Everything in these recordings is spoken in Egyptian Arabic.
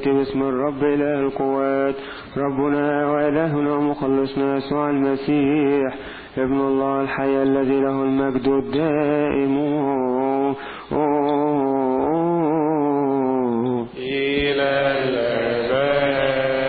يأتي باسم الرب إله القوات ربنا وإلهنا ومخلصنا يسوع المسيح ابن الله الحي الذي له المجد الدائم إلى الأبد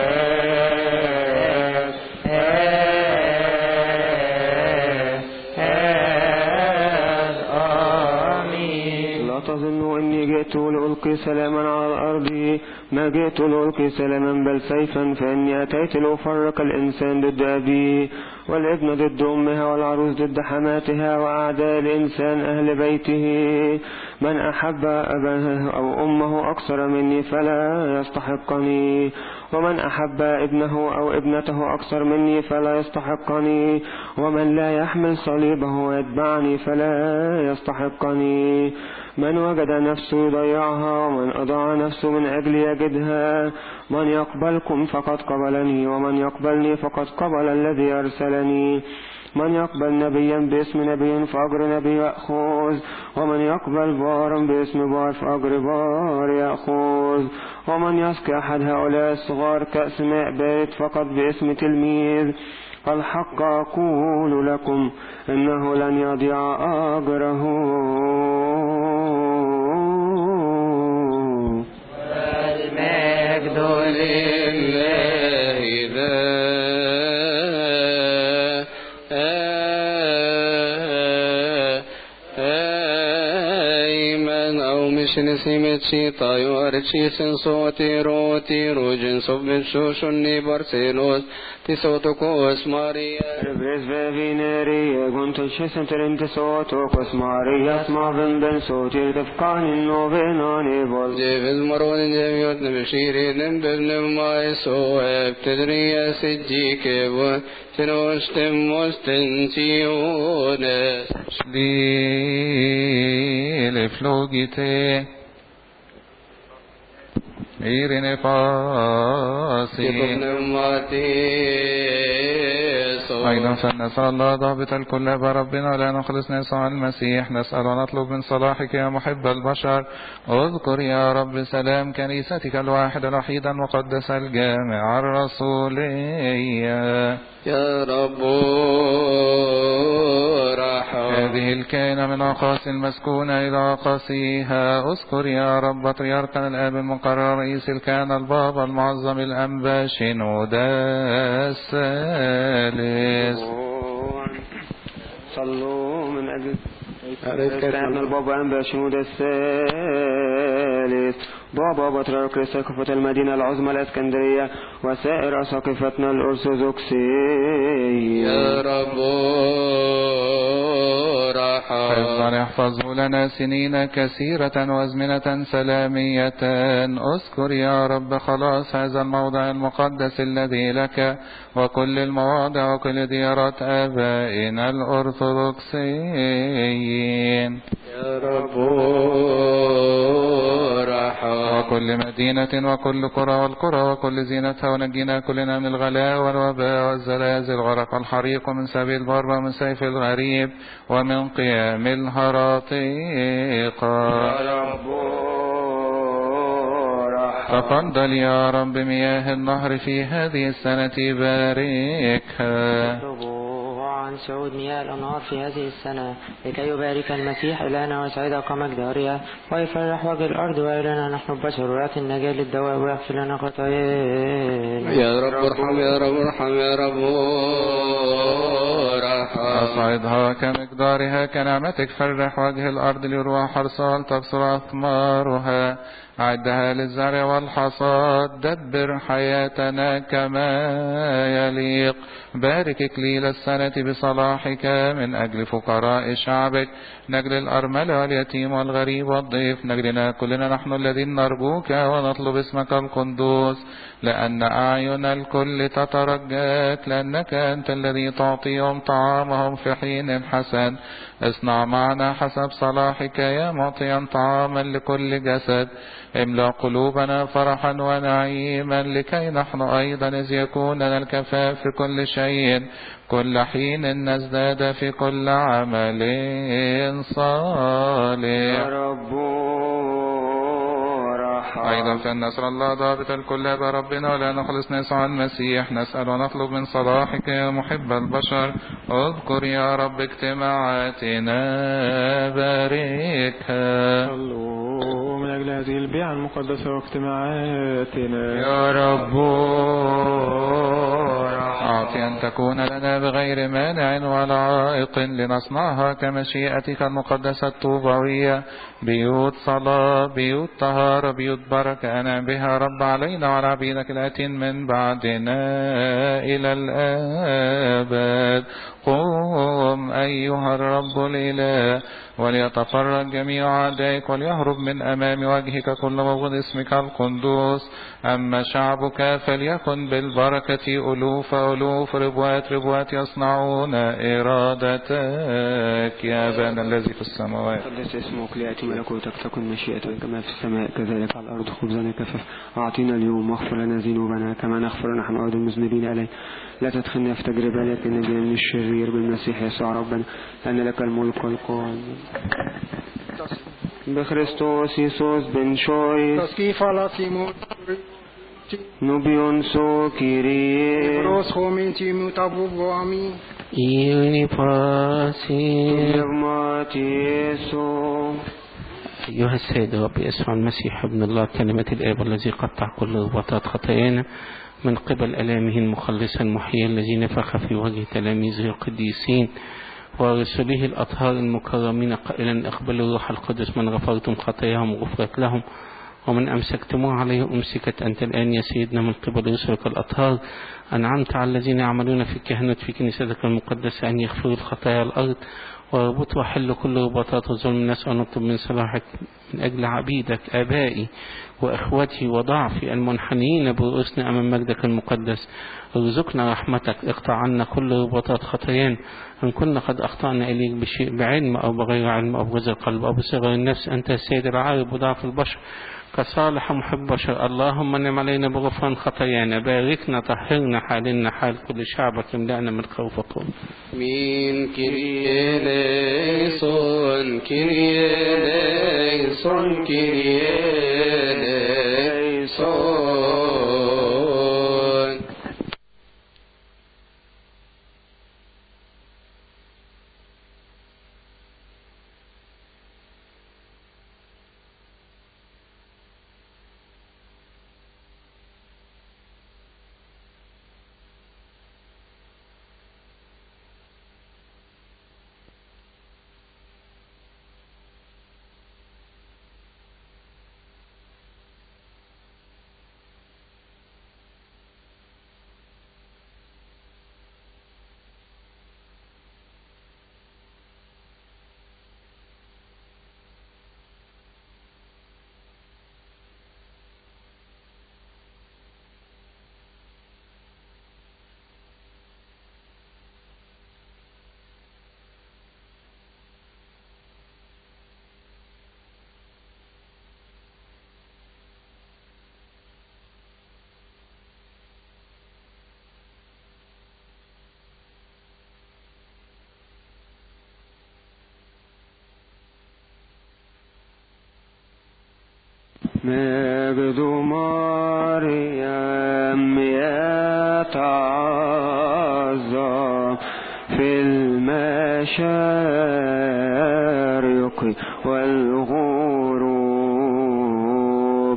آمين لا تظنوا إني جئت لألقي سلاما على الأرض ما جئت لألقي سلاما بل سيفا فإني أتيت لأفرق الإنسان ضد أبيه والابن ضد أمها والعروس ضد حماتها وأعداء الإنسان أهل بيته من أحب أباه أو أمه أكثر مني فلا يستحقني ومن أحب ابنه أو ابنته أكثر مني فلا يستحقني ومن لا يحمل صليبه ويتبعني فلا يستحقني من وجد نفسه يضيعها ومن أضاع نفسه من أجل يجدها من يقبلكم فقد قبلني ومن يقبلني فقد قبل الذي أرسلني من يقبل نبيا باسم نبي فأجر نبي يأخذ ومن يقبل بارا باسم بار فأجر بار يأخذ ومن يسقي أحد هؤلاء الصغار كأس ماء بارد فقط باسم تلميذ الحق أقول لكم إنه لن يضيع أجره المجد لله Amen. Au mission simeci tayo archisen so tiro tiro jin sobbin shoshon ni Barcelos ti sotokos Maria. Rebres vevineri egun tulchisen terinte soto kos Maria smavin ben sotir defkanin novenani vol جيفز مرون جميوت نبشيري نبل نماي سو ابتدري سجي كيبو تنوشتم مستنسيون Lille flogite Irene fasi نماتي أيضا فلنسأل الله ضابط الكل بربنا لا نخلص يسوع المسيح نسأل ونطلب من صلاحك يا محب البشر اذكر يا رب سلام كنيستك الواحد الوحيد المقدس الجامع الرسولية يا رب رحم هذه الكائنة من أقاصي المسكونة إلى أقاصيها اذكر يا رب بطريركنا الآب المقرر رئيس الكهنة البابا المعظم الأنبا شنودا الثالث صلوا من أجل عليك كان البابا أنبا شنود الثالث بابا بطريرك سقفة المدينة العظمى الإسكندرية وسائر سقفتنا الأرثوذكسية يا رب رحم حفظا احفظه لنا سنين كثيرة وازمنة سلامية اذكر يا رب خلاص هذا الموضع المقدس الذي لك وكل المواضع وكل ديارات آبائنا الأرثوذكسيين يا رب رحم وكل مدينة وكل قرى والقرى وكل زينتها ونجينا كلنا من الغلاء والوباء والزلازل غرق الحريق ومن سبيل البر ومن سيف الغريب ومن قيام الهراطيق يا رب رحم تفضل يا رب مياه النهر في هذه السنة باركها نطلبه عن صعود مياه الأنهار في هذه السنة لكي يبارك المسيح إلهنا ويسعد قامك دارية ويفرح وجه الأرض وإلينا نحن البشر ويعطي النجاة للدواء ويغفر لنا خطايانا يا رب ارحم يا رب ارحم يا رب رحم أصعدها كمقدارها كنعمتك فرح وجه الأرض لروح حرصال تبصر أثمارها أعدها للزرع والحصاد دبر حياتنا كما يليق بارك إكليل السنة بصلاحك من أجل فقراء شعبك نجل الأرملة واليتيم والغريب والضيف نجلنا كلنا نحن الذين نرجوك ونطلب اسمك القدوس لأن أعين الكل تترجاك لأنك أنت الذي تعطيهم طعامهم في حين حسن اصنع معنا حسب صلاحك يا معطيا طعاما لكل جسد املأ قلوبنا فرحا ونعيما لكي نحن أيضا إذ يكون لنا الكفاف في كل شيء كل حين نزداد في كل عمل يا صالح رب أيضا فإن نسأل الله ضابط الكل أبا ربنا ولا نخلص نسعى المسيح نسأل ونطلب من صلاحك يا محب البشر اذكر يا رب اجتماعاتنا باركها صلوا من أجل هذه البيعة المقدسة واجتماعاتنا يا رب أعطي أن تكون لنا بغير مانع ولا عائق لنصنعها كمشيئتك المقدسة الطوبوية بيوت صلاة بيوت طهارة بيوت بركة أنعم بها رب علينا وعلى عبيدك الآتين من بعدنا إلى الآباد قم أيها الرب الإله وليتفرج جميع أعدائك وليهرب من أمام وجهك كل موجود اسمك القدوس أما شعبك فليكن بالبركة ألوف ألوف ربوات ربوات يصنعون إرادتك يا أبانا الذي في السماوات قدس اسمك ليأتي ملكوتك تكن مشيئتك كما في السماء كذلك على الأرض خبزنا كفف أعطينا اليوم واغفر لنا ذنوبنا كما نغفر نحن أيضا المذنبين عليه لا تدخلنا في تجربة لكن نجينا من الشرير بالمسيح يسوع ربنا لأن لك الملك والقوة بخريستوس يسوس بن شويس تسكيف على سيمون نوبيون سو كيريه بروس خومين تيمو تابو بوامي يونيفاسي نغمات يسوع أيها السيد رب يسوع المسيح ابن الله كلمة الآب الذي قطع كل رباطات خطايانا من قبل ألامه المخلص المحيي الذي نفخ في وجه تلاميذه القديسين ورسله الأطهار المكرمين قائلا اقبلوا الروح القدس من غفرتم خطاياهم غفرت لهم ومن أمسكتموه عليه أمسكت أنت الآن يا سيدنا من قبل رسلك الأطهار أنعمت على الذين يعملون في الكهنوت في كنيستك المقدسة أن يغفروا الخطايا الأرض واربط وحل كل رباطات الظلم نسأل ونطلب من صلاحك من أجل عبيدك آبائي وإخوتي وضعفي المنحنيين برؤوسنا أمام مجدك المقدس ارزقنا رحمتك اقطع عنا كل رباطات خطايانا إن كنا قد أخطأنا إليك بشيء بعلم أو بغير علم أو بغير القلب أو بصغر النفس أنت السيد العارف وضعف البشر كصالح محب بشر اللهم نعم علينا بغفران خطايانا باركنا طهرنا حالنا حال كل شعبك املأنا من خوفك Min Kyrie eleison, Kyrie eleison, Kyrie eleison. مجد مريم يتعظم في المشارق والغروب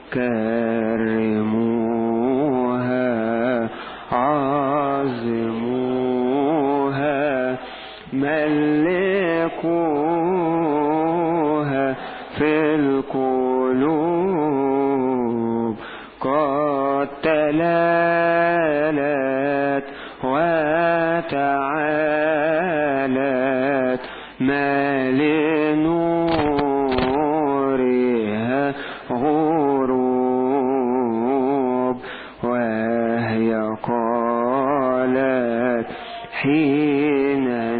كرموها عظموها ملكوها في القلوب قد تلالت وتعالت ما لنورها غروب وهي قالت حين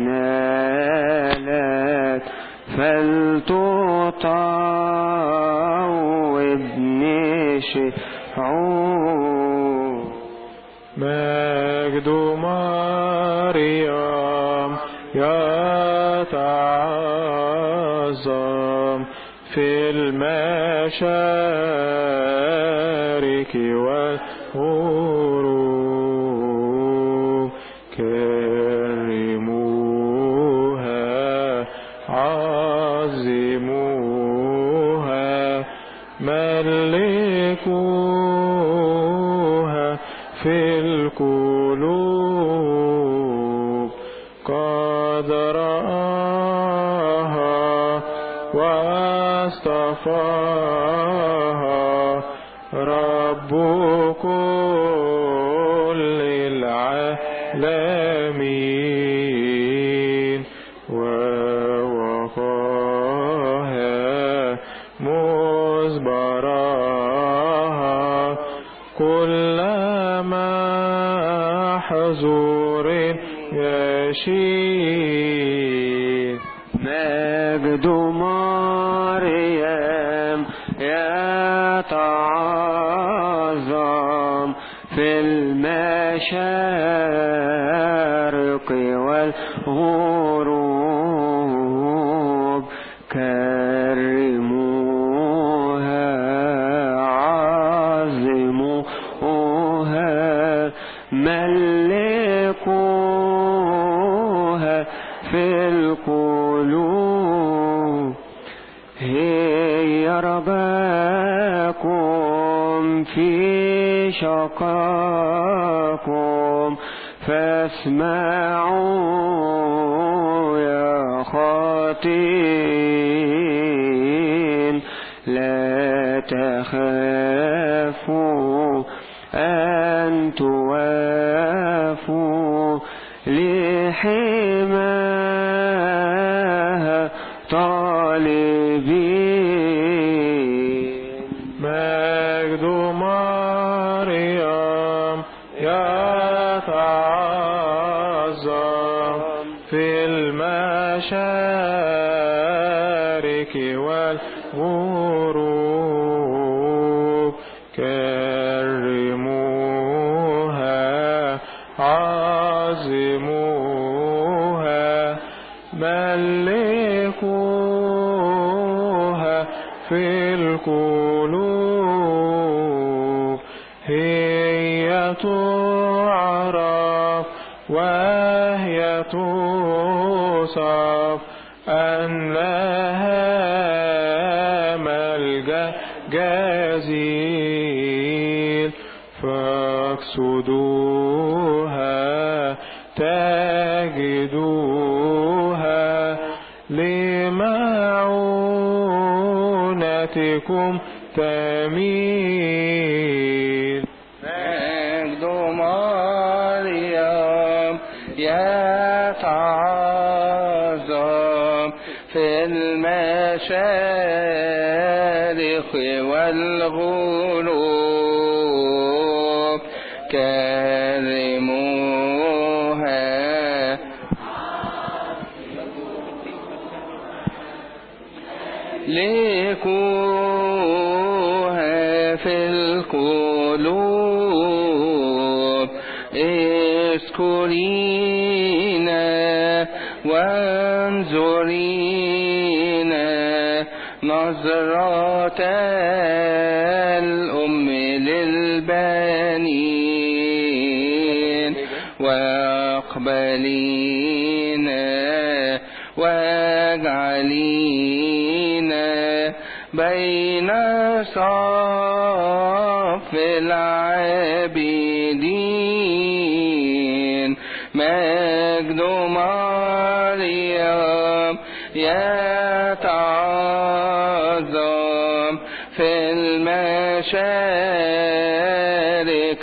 نالت فلتطاوبني شعور مجد مريم يتعظم في المشارق والغروب كرموها عظموها ملكوها في القلوب قد رآها واصطفاها رب كل العالمين ووقاها مزبراها كل محظور يشيد مجد مريم يتعظم في المشارق والغروب كرموها عظموها ملكوها في القلوب هي رباكم في شقاكم فاسمعوا يا خاطين لا تخافوا أن توافوا لحماها طالبين مجد مريم يتعظم في المشارق والغروب كرموها عظموها ملكوها في القلوب هي تعرف وهي توصف أن لها ملجأ جزيل فاقصدوها تجدوها لمعونتكم تميل مجد مريم يتعظم في المشارق والغروب كرموها ليكوها في القلوب اذكرينا وانظرينا نظرة الأم للبنين واقبلينا واجعلينا بين صف العابدين مجد مريم يتعظم في المشارق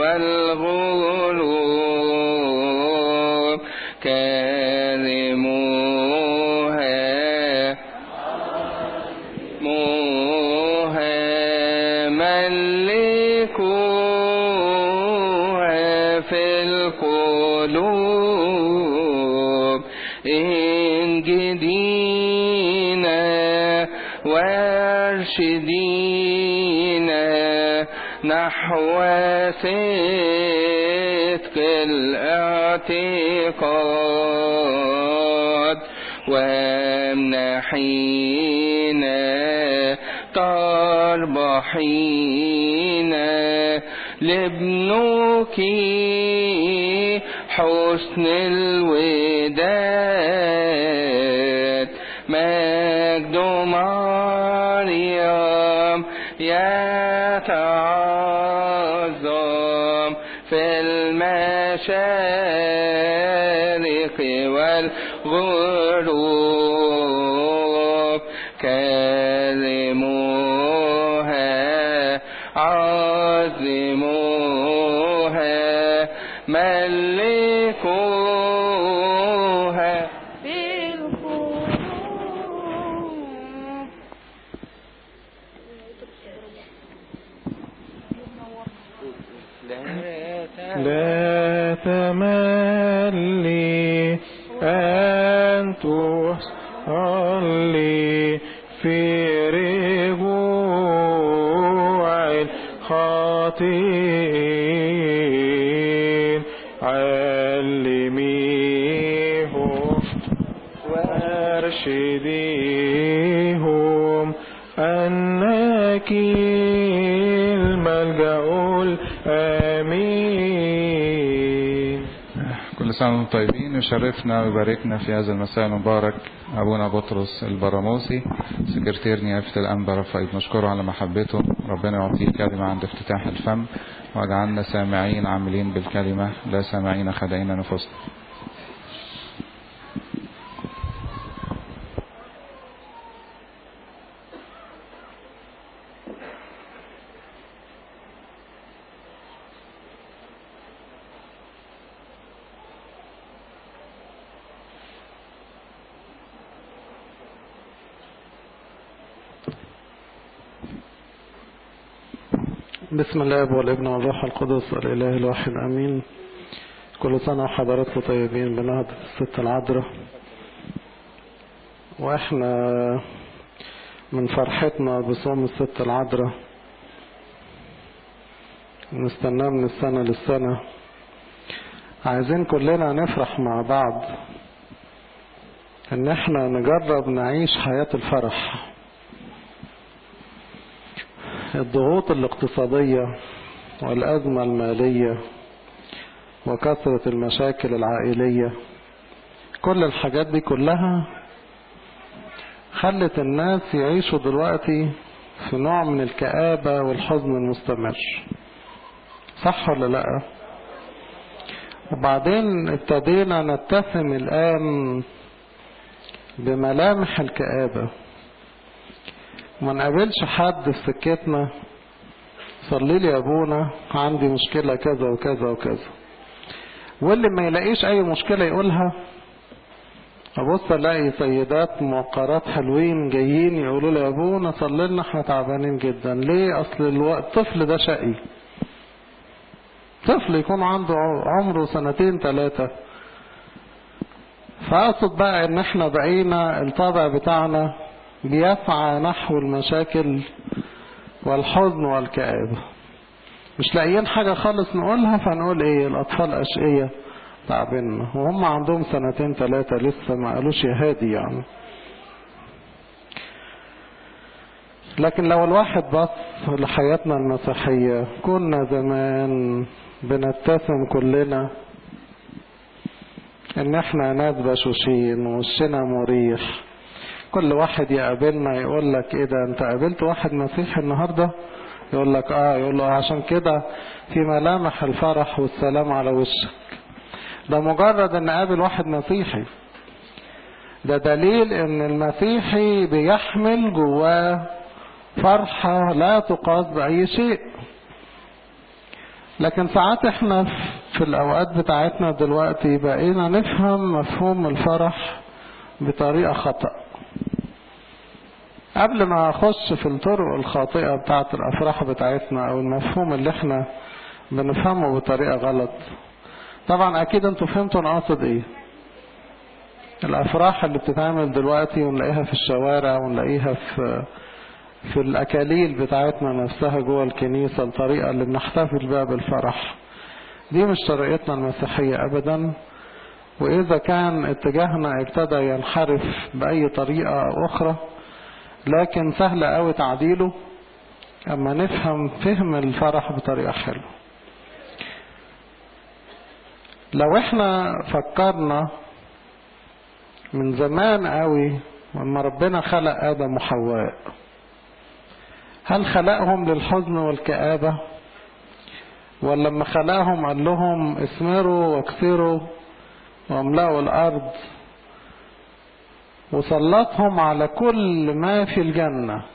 والغروب كرموها موها ملكوها في القلوب انجدينا وارشدينا نحو صدق الاعتقاد وامنحينا تربحين لابنك حسن الوداد مجد مريم يتعظم في المشارق والغروب كلموها عظموها ملكوها لا تملي أن تصلي في رجوع الخاطئين علميهم وارشديهم أنك الملجأ الآمين كل سنة وانتم طيبين يشرفنا ويباركنا في هذا المساء المبارك أبونا بطرس البراموسي سكرتير نيافة الأنبا رفائيل نشكره على محبته ربنا يعطيه كلمة عند افتتاح الفم واجعلنا سامعين عاملين بالكلمة لا سامعين خدعين نفوسنا بسم الله والابن والروح القدس الإله الواحد أمين كل سنة وحضراتكم طيبين بنهضة الست العذراء وإحنا من فرحتنا بصوم الست العذراء نستناه من السنة للسنة عايزين كلنا نفرح مع بعض ان احنا نجرب نعيش حياة الفرح الضغوط الاقتصادية والأزمة المالية وكثرة المشاكل العائلية كل الحاجات دي كلها خلت الناس يعيشوا دلوقتي في نوع من الكآبة والحزن المستمر صح ولا لا وبعدين ابتدينا نتسم الآن بملامح الكآبة ما نقابلش حد في سكتنا صلي لي يا ابونا عندي مشكلة كذا وكذا وكذا واللي ما يلاقيش اي مشكلة يقولها ابص الاقي سيدات موقرات حلوين جايين يقولوا لي يا ابونا صلي لنا احنا تعبانين جدا ليه اصل الوقت الطفل ده شقي طفل يكون عنده عمره سنتين ثلاثة فاقصد بقى ان احنا بقينا الطابع بتاعنا بيسعى نحو المشاكل والحزن والكآبة مش لاقيين حاجة خالص نقولها فنقول ايه الاطفال اشقية تعبنا وهم عندهم سنتين ثلاثة لسه ما قالوش يا هادي يعني لكن لو الواحد بص لحياتنا المسيحية كنا زمان بنتسم كلنا ان احنا ناس بشوشين ووشنا مريح كل واحد يقابلنا يقول لك ايه ده انت قابلت واحد مسيحي النهارده يقول لك اه يقول له عشان كده في ملامح الفرح والسلام على وشك ده مجرد ان قابل واحد مسيحي ده دليل ان المسيحي بيحمل جواه فرحة لا تقاس بأي شيء لكن ساعات احنا في الأوقات بتاعتنا دلوقتي بقينا نفهم مفهوم الفرح بطريقة خطأ قبل ما اخش في الطرق الخاطئة بتاعت الافراح بتاعتنا او المفهوم اللي احنا بنفهمه بطريقة غلط طبعا اكيد انتوا فهمتوا انا اقصد ايه الافراح اللي بتتعمل دلوقتي ونلاقيها في الشوارع ونلاقيها في في الاكاليل بتاعتنا نفسها جوه الكنيسة الطريقة اللي بنحتفل بها بالفرح دي مش طريقتنا المسيحية ابدا واذا كان اتجاهنا ابتدى ينحرف باي طريقة اخرى لكن سهل قوي تعديله اما نفهم فهم الفرح بطريقة حلوة لو احنا فكرنا من زمان قوي لما ربنا خلق آدم وحواء هل خلقهم للحزن والكآبة ولا لما خلقهم قال لهم اسمروا واكثروا واملأوا الأرض وسلطهم على كل ما في الجنة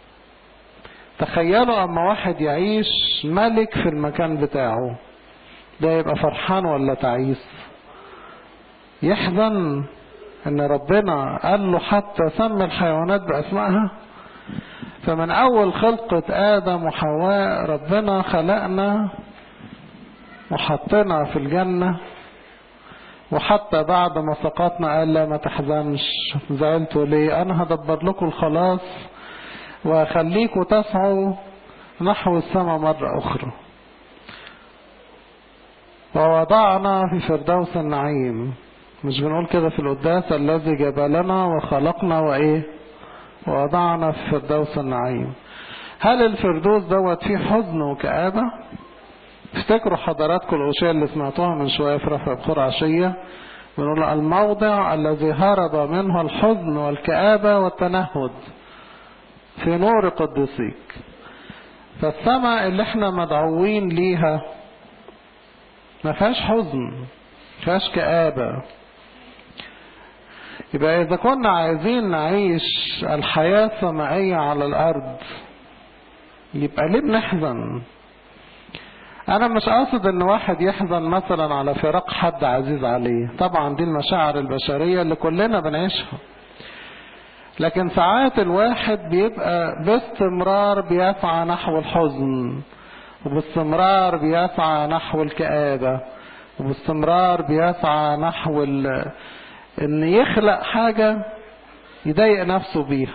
تخيلوا اما واحد يعيش ملك في المكان بتاعه ده يبقى فرحان ولا تعيس يحزن ان ربنا قال له حتى سمي الحيوانات باسمائها فمن اول خلقة ادم وحواء ربنا خلقنا وحطنا في الجنة وحتى بعد ما سقطنا قال لا ما تحزنش زعلتوا ليه انا هدبر لكم الخلاص واخليكم تسعوا نحو السماء مرة اخرى ووضعنا في فردوس النعيم مش بنقول كده في القداس الذي جبلنا وخلقنا وايه ووضعنا في فردوس النعيم هل الفردوس دوت فيه حزن وكآبة افتكروا حضراتكم الأشياء اللي سمعتوها من شوية في رفع بخور عشية بنقول الموضع الذي هرب منه الحزن والكآبة والتنهد في نور قدسيك فالسماء اللي احنا مدعوين ليها ما فيهاش حزن ما فيهاش كآبة يبقى إذا كنا عايزين نعيش الحياة السمائية على الأرض يبقى ليه بنحزن أنا مش قاصد إن واحد يحزن مثلا على فراق حد عزيز عليه طبعا دي المشاعر البشرية اللي كلنا بنعيشها لكن ساعات الواحد بيبقى باستمرار بيسعى نحو الحزن وباستمرار بيسعى نحو الكآبة وباستمرار بيسعى نحو ان يخلق حاجة يضايق نفسه بيها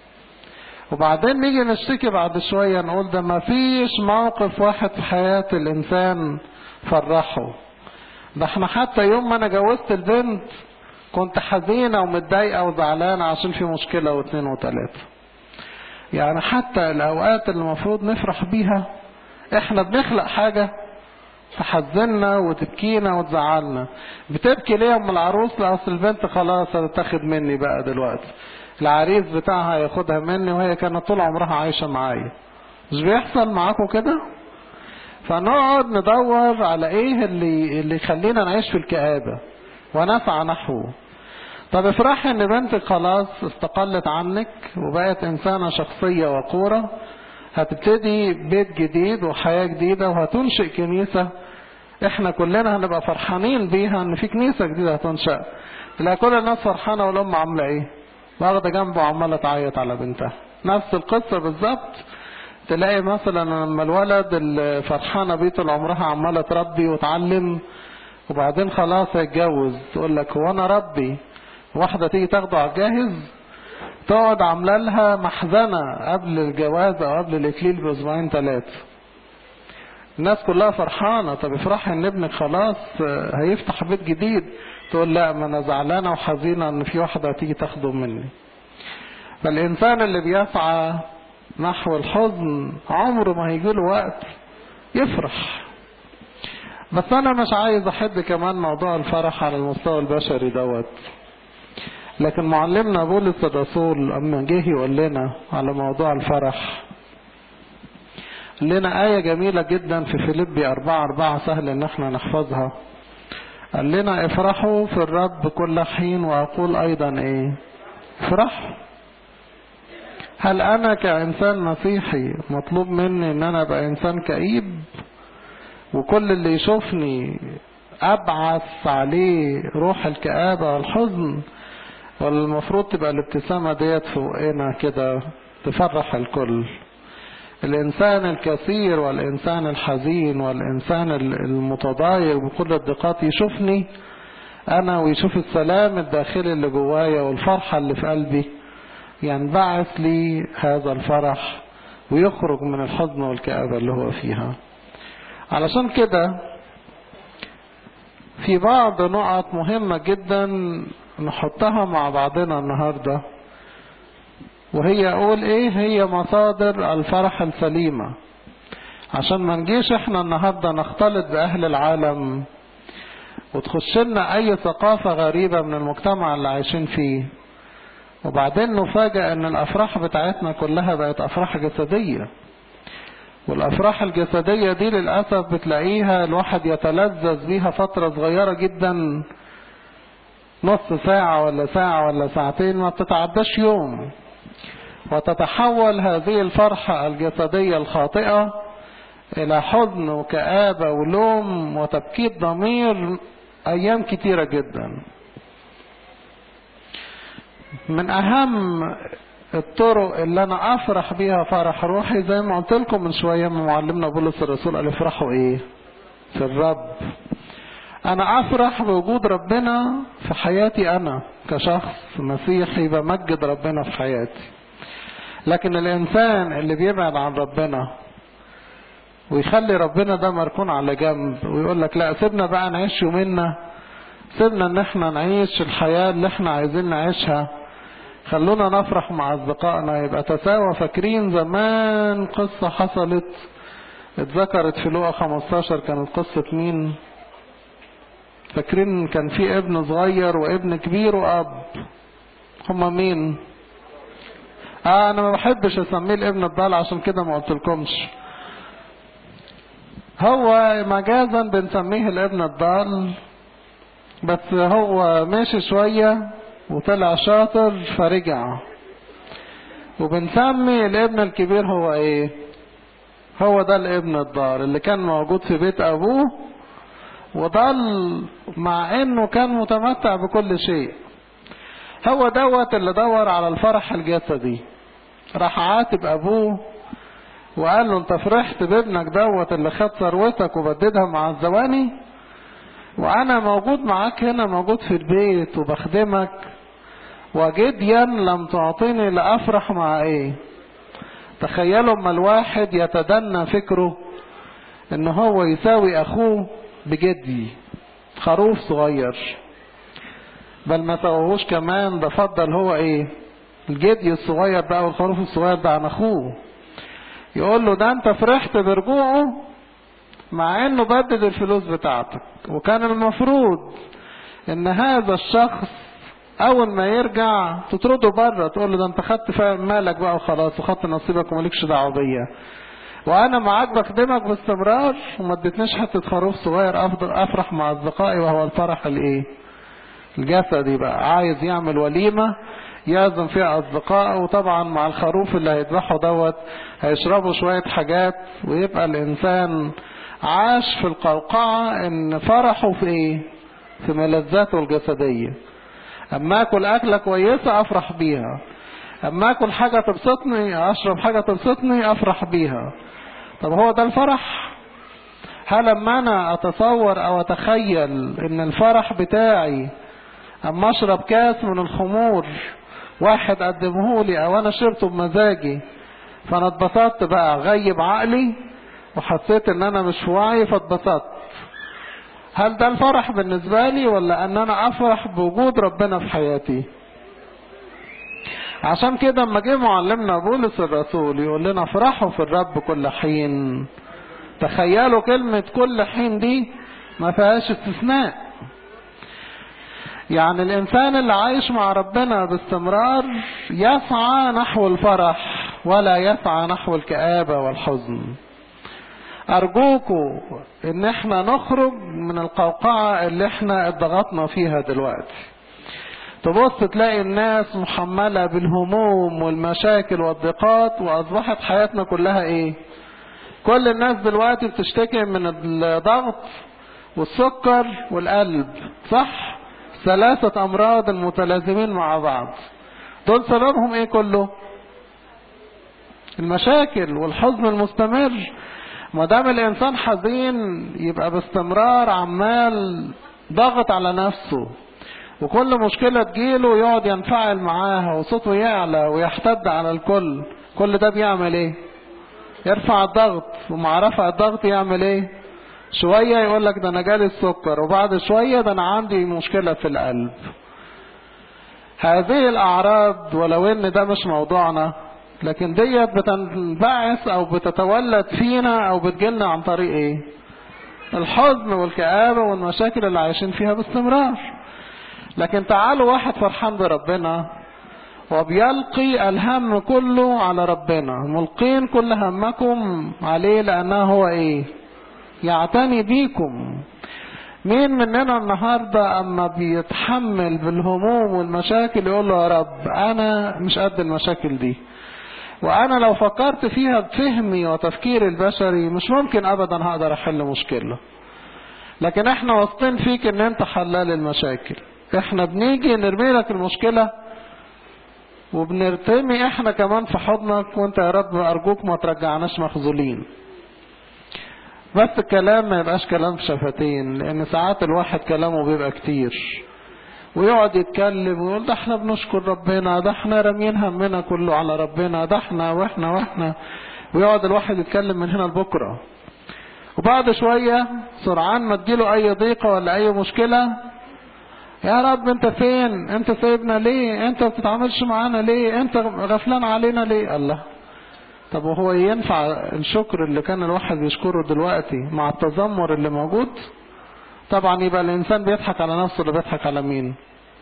وبعدين نيجي نشتكي بعد شوية نقول ده ما فيش موقف واحد في حياة الإنسان فرحه ده احنا حتى يوم ما أنا جوزت البنت كنت حزينة ومتضايقة وزعلانة عشان في مشكلة واثنين وثلاثة يعني حتى الأوقات اللي المفروض نفرح بيها احنا بنخلق حاجة تحزننا وتبكينا وتزعلنا بتبكي ليه ام العروس لا اصل البنت خلاص هتتاخد مني بقى دلوقتي العريس بتاعها هياخدها مني وهي كانت طول عمرها عايشه معايا مش بيحصل معاكم كده فنقعد ندور على ايه اللي اللي يخلينا نعيش في الكآبة ونسعى نحوه طب افرحي ان بنتك خلاص استقلت عنك وبقت انسانة شخصية وقورة هتبتدي بيت جديد وحياة جديدة وهتنشئ كنيسة احنا كلنا هنبقى فرحانين بيها ان في كنيسة جديدة هتنشأ تلاقي كل الناس فرحانة والام عاملة ايه واخدة جنبه وعمالة تعيط على بنتها نفس القصة بالظبط تلاقي مثلا لما الولد اللي فرحانة بيه طول عمرها عمالة تربي وتعلم وبعدين خلاص هيتجوز تقول لك هو انا ربي واحدة تيجي تاخده على الجاهز تقعد عامله لها محزنة قبل الجواز او قبل الاكليل باسبوعين ثلاثة الناس كلها فرحانة طب افرحي ان ابنك خلاص هيفتح بيت جديد تقول لا ما انا زعلانة وحزينة ان في واحدة هتيجي تاخده مني فالانسان اللي بيسعى نحو الحزن عمره ما هيجيله وقت يفرح بس انا مش عايز احد كمان موضوع الفرح على المستوى البشري دوت لكن معلمنا بولس الرسول اما جه يقول لنا على موضوع الفرح قال لنا آية جميلة جدا في فيليبي أربعة أربعة سهل إن احنا نحفظها قال لنا افرحوا في الرب كل حين وأقول أيضا إيه افرحوا هل أنا كإنسان مسيحي مطلوب مني إن أنا أبقى إنسان كئيب وكل اللي يشوفني أبعث عليه روح الكآبة والحزن ولا المفروض تبقى الابتسامة ديت فوقنا كده تفرح الكل الإنسان الكثير والإنسان الحزين والإنسان المتضايق بكل الدقات يشوفني أنا ويشوف السلام الداخلي اللي جوايا والفرحة اللي في قلبي ينبعث لي هذا الفرح ويخرج من الحزن والكآبة اللي هو فيها علشان كده في بعض نقط مهمة جدا نحطها مع بعضنا النهاردة وهي اقول ايه هي مصادر الفرح السليمة عشان ما نجيش احنا النهاردة نختلط باهل العالم وتخش لنا اي ثقافة غريبة من المجتمع اللي عايشين فيه وبعدين نفاجأ ان الافراح بتاعتنا كلها بقت افراح جسدية والافراح الجسدية دي للأسف بتلاقيها الواحد يتلذذ بيها فترة صغيرة جدا نص ساعة ولا ساعة ولا ساعتين ما بتتعداش يوم وتتحول هذه الفرحة الجسدية الخاطئة إلى حزن وكآبة ولوم وتبكيت ضمير أيام كتيرة جدا من أهم الطرق اللي أنا أفرح بيها فرح روحي زي ما قلت لكم من شوية من معلمنا بولس الرسول قال افرحوا إيه؟ في الرب أنا أفرح بوجود ربنا في حياتي أنا كشخص مسيحي بمجد ربنا في حياتي لكن الإنسان اللي بيبعد عن ربنا ويخلي ربنا ده مركون على جنب ويقول لك لا سيبنا بقى نعيش يومنا سيبنا ان احنا نعيش الحياة اللي احنا عايزين نعيشها خلونا نفرح مع اصدقائنا يبقى تساوى فاكرين زمان قصة حصلت اتذكرت في لوقا 15 كانت قصة مين فاكرين كان في ابن صغير وابن كبير واب هما مين اه انا ما بحبش اسميه الابن الضال عشان كده ما قلتلكمش هو مجازا بنسميه الابن الضال بس هو ماشي شوية وطلع شاطر فرجع وبنسمي الابن الكبير هو ايه هو ده الابن الضال اللي كان موجود في بيت ابوه وضل مع انه كان متمتع بكل شيء هو دوت اللي دور على الفرح الجسدي راح عاتب ابوه وقال له انت فرحت بابنك دوت اللي خد ثروتك وبددها مع الزواني وانا موجود معاك هنا موجود في البيت وبخدمك وجديا لم تعطيني لافرح مع ايه تخيلوا اما الواحد يتدنى فكره ان هو يساوي اخوه بجدي خروف صغير بل ما سووهوش كمان ده فضل هو ايه الجدي الصغير بقى والخروف الصغير ده عن اخوه يقول له ده انت فرحت برجوعه مع انه بدد الفلوس بتاعتك وكان المفروض ان هذا الشخص اول ما يرجع تطرده بره تقول له ده انت خدت مالك بقى وخلاص وخدت نصيبك ومالكش دعوه بيا وانا معاك بخدمك باستمرار وما اديتنيش حته خروف صغير افضل افرح مع اصدقائي وهو الفرح الايه الجسدي بقى عايز يعمل وليمه يعزم فيها اصدقائه وطبعا مع الخروف اللي هيذبحه دوت هيشربوا شويه حاجات ويبقى الانسان عاش في القوقعه ان فرحه في ايه في ملذاته الجسديه اما اكل اكله كويسه افرح بيها اما اكل حاجه تبسطني اشرب حاجه تبسطني افرح بيها طب هو ده الفرح هل اما انا اتصور او اتخيل ان الفرح بتاعي اما اشرب كاس من الخمور واحد قدمه لي او انا شربته بمزاجي فانا اتبسطت بقى غيب عقلي وحسيت ان انا مش في وعي فاتبسطت هل ده الفرح بالنسبة لي ولا ان انا افرح بوجود ربنا في حياتي عشان كده اما جه معلمنا بولس الرسول يقول لنا افرحوا في الرب كل حين تخيلوا كلمة كل حين دي ما فيهاش استثناء يعني الانسان اللي عايش مع ربنا باستمرار يسعى نحو الفرح ولا يسعى نحو الكآبة والحزن ارجوكوا ان احنا نخرج من القوقعة اللي احنا اتضغطنا فيها دلوقتي تبص تلاقي الناس محملة بالهموم والمشاكل والضيقات واصبحت حياتنا كلها ايه كل الناس دلوقتي بتشتكي من الضغط والسكر والقلب صح ثلاثة امراض المتلازمين مع بعض دول سببهم ايه كله المشاكل والحزن المستمر ما دام الانسان حزين يبقى باستمرار عمال ضغط على نفسه وكل مشكلة تجيله يقعد ينفعل معاها وصوته يعلى ويحتد على الكل كل ده بيعمل ايه يرفع الضغط ومع رفع الضغط يعمل ايه شوية يقول لك ده انا جالي السكر وبعد شوية ده انا عندي مشكلة في القلب هذه الأعراض ولو إن ده مش موضوعنا لكن ديت بتنبعث أو بتتولد فينا أو بتجيلنا عن طريق إيه؟ الحزن والكآبة والمشاكل اللي عايشين فيها باستمرار لكن تعالوا واحد فرحان بربنا وبيلقي الهم كله على ربنا ملقين كل همكم عليه لأنه هو إيه يعتني بيكم مين مننا النهاردة أما بيتحمل بالهموم والمشاكل يقول له يا رب أنا مش قد المشاكل دي وأنا لو فكرت فيها بفهمي وتفكيري البشري مش ممكن أبدا هقدر أحل مشكلة لكن احنا واثقين فيك ان انت حلال المشاكل احنا بنيجي نرمي لك المشكلة وبنرتمي احنا كمان في حضنك وانت يا رب ارجوك ما ترجعناش مخذولين بس الكلام ما يبقاش كلام في شفتين لان ساعات الواحد كلامه بيبقى كتير ويقعد يتكلم ويقول ده احنا بنشكر ربنا ده احنا رامين همنا كله على ربنا ده احنا واحنا واحنا ويقعد الواحد يتكلم من هنا لبكره وبعد شوية سرعان ما تجيله اي ضيقة ولا اي مشكلة يا رب انت فين انت سايبنا ليه انت ما بتتعاملش معانا ليه انت غفلان علينا ليه الله طب وهو ينفع الشكر اللي كان الواحد بيشكره دلوقتي مع التذمر اللي موجود طبعا يبقى الانسان بيضحك على نفسه اللي بيضحك على مين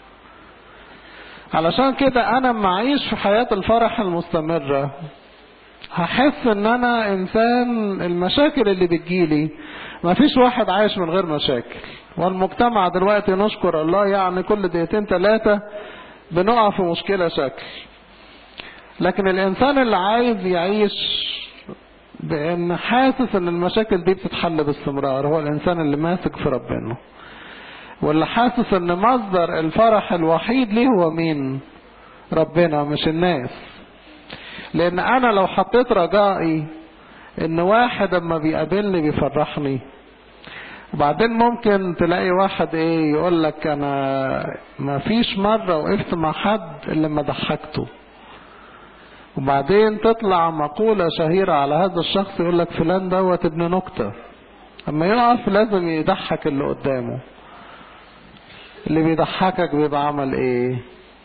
علشان كده انا لما اعيش في حياة الفرح المستمرة هحس ان انا انسان المشاكل اللي بتجيلي ما فيش واحد عايش من غير مشاكل والمجتمع دلوقتي نشكر الله يعني كل دقيقتين ثلاثة بنقع في مشكلة شكل لكن الانسان اللي عايز يعيش بان حاسس ان المشاكل دي بتتحل باستمرار هو الانسان اللي ماسك في ربنا واللي حاسس ان مصدر الفرح الوحيد ليه هو مين ربنا مش الناس لان انا لو حطيت رجائي ان واحد اما بيقابلني بيفرحني وبعدين ممكن تلاقي واحد ايه يقول لك انا ما فيش مرة وقفت مع حد الا لما ضحكته وبعدين تطلع مقولة شهيرة على هذا الشخص يقول لك فلان دوت ابن نكتة اما يقف لازم يضحك اللي قدامه اللي بيضحكك بيبقى عمل ايه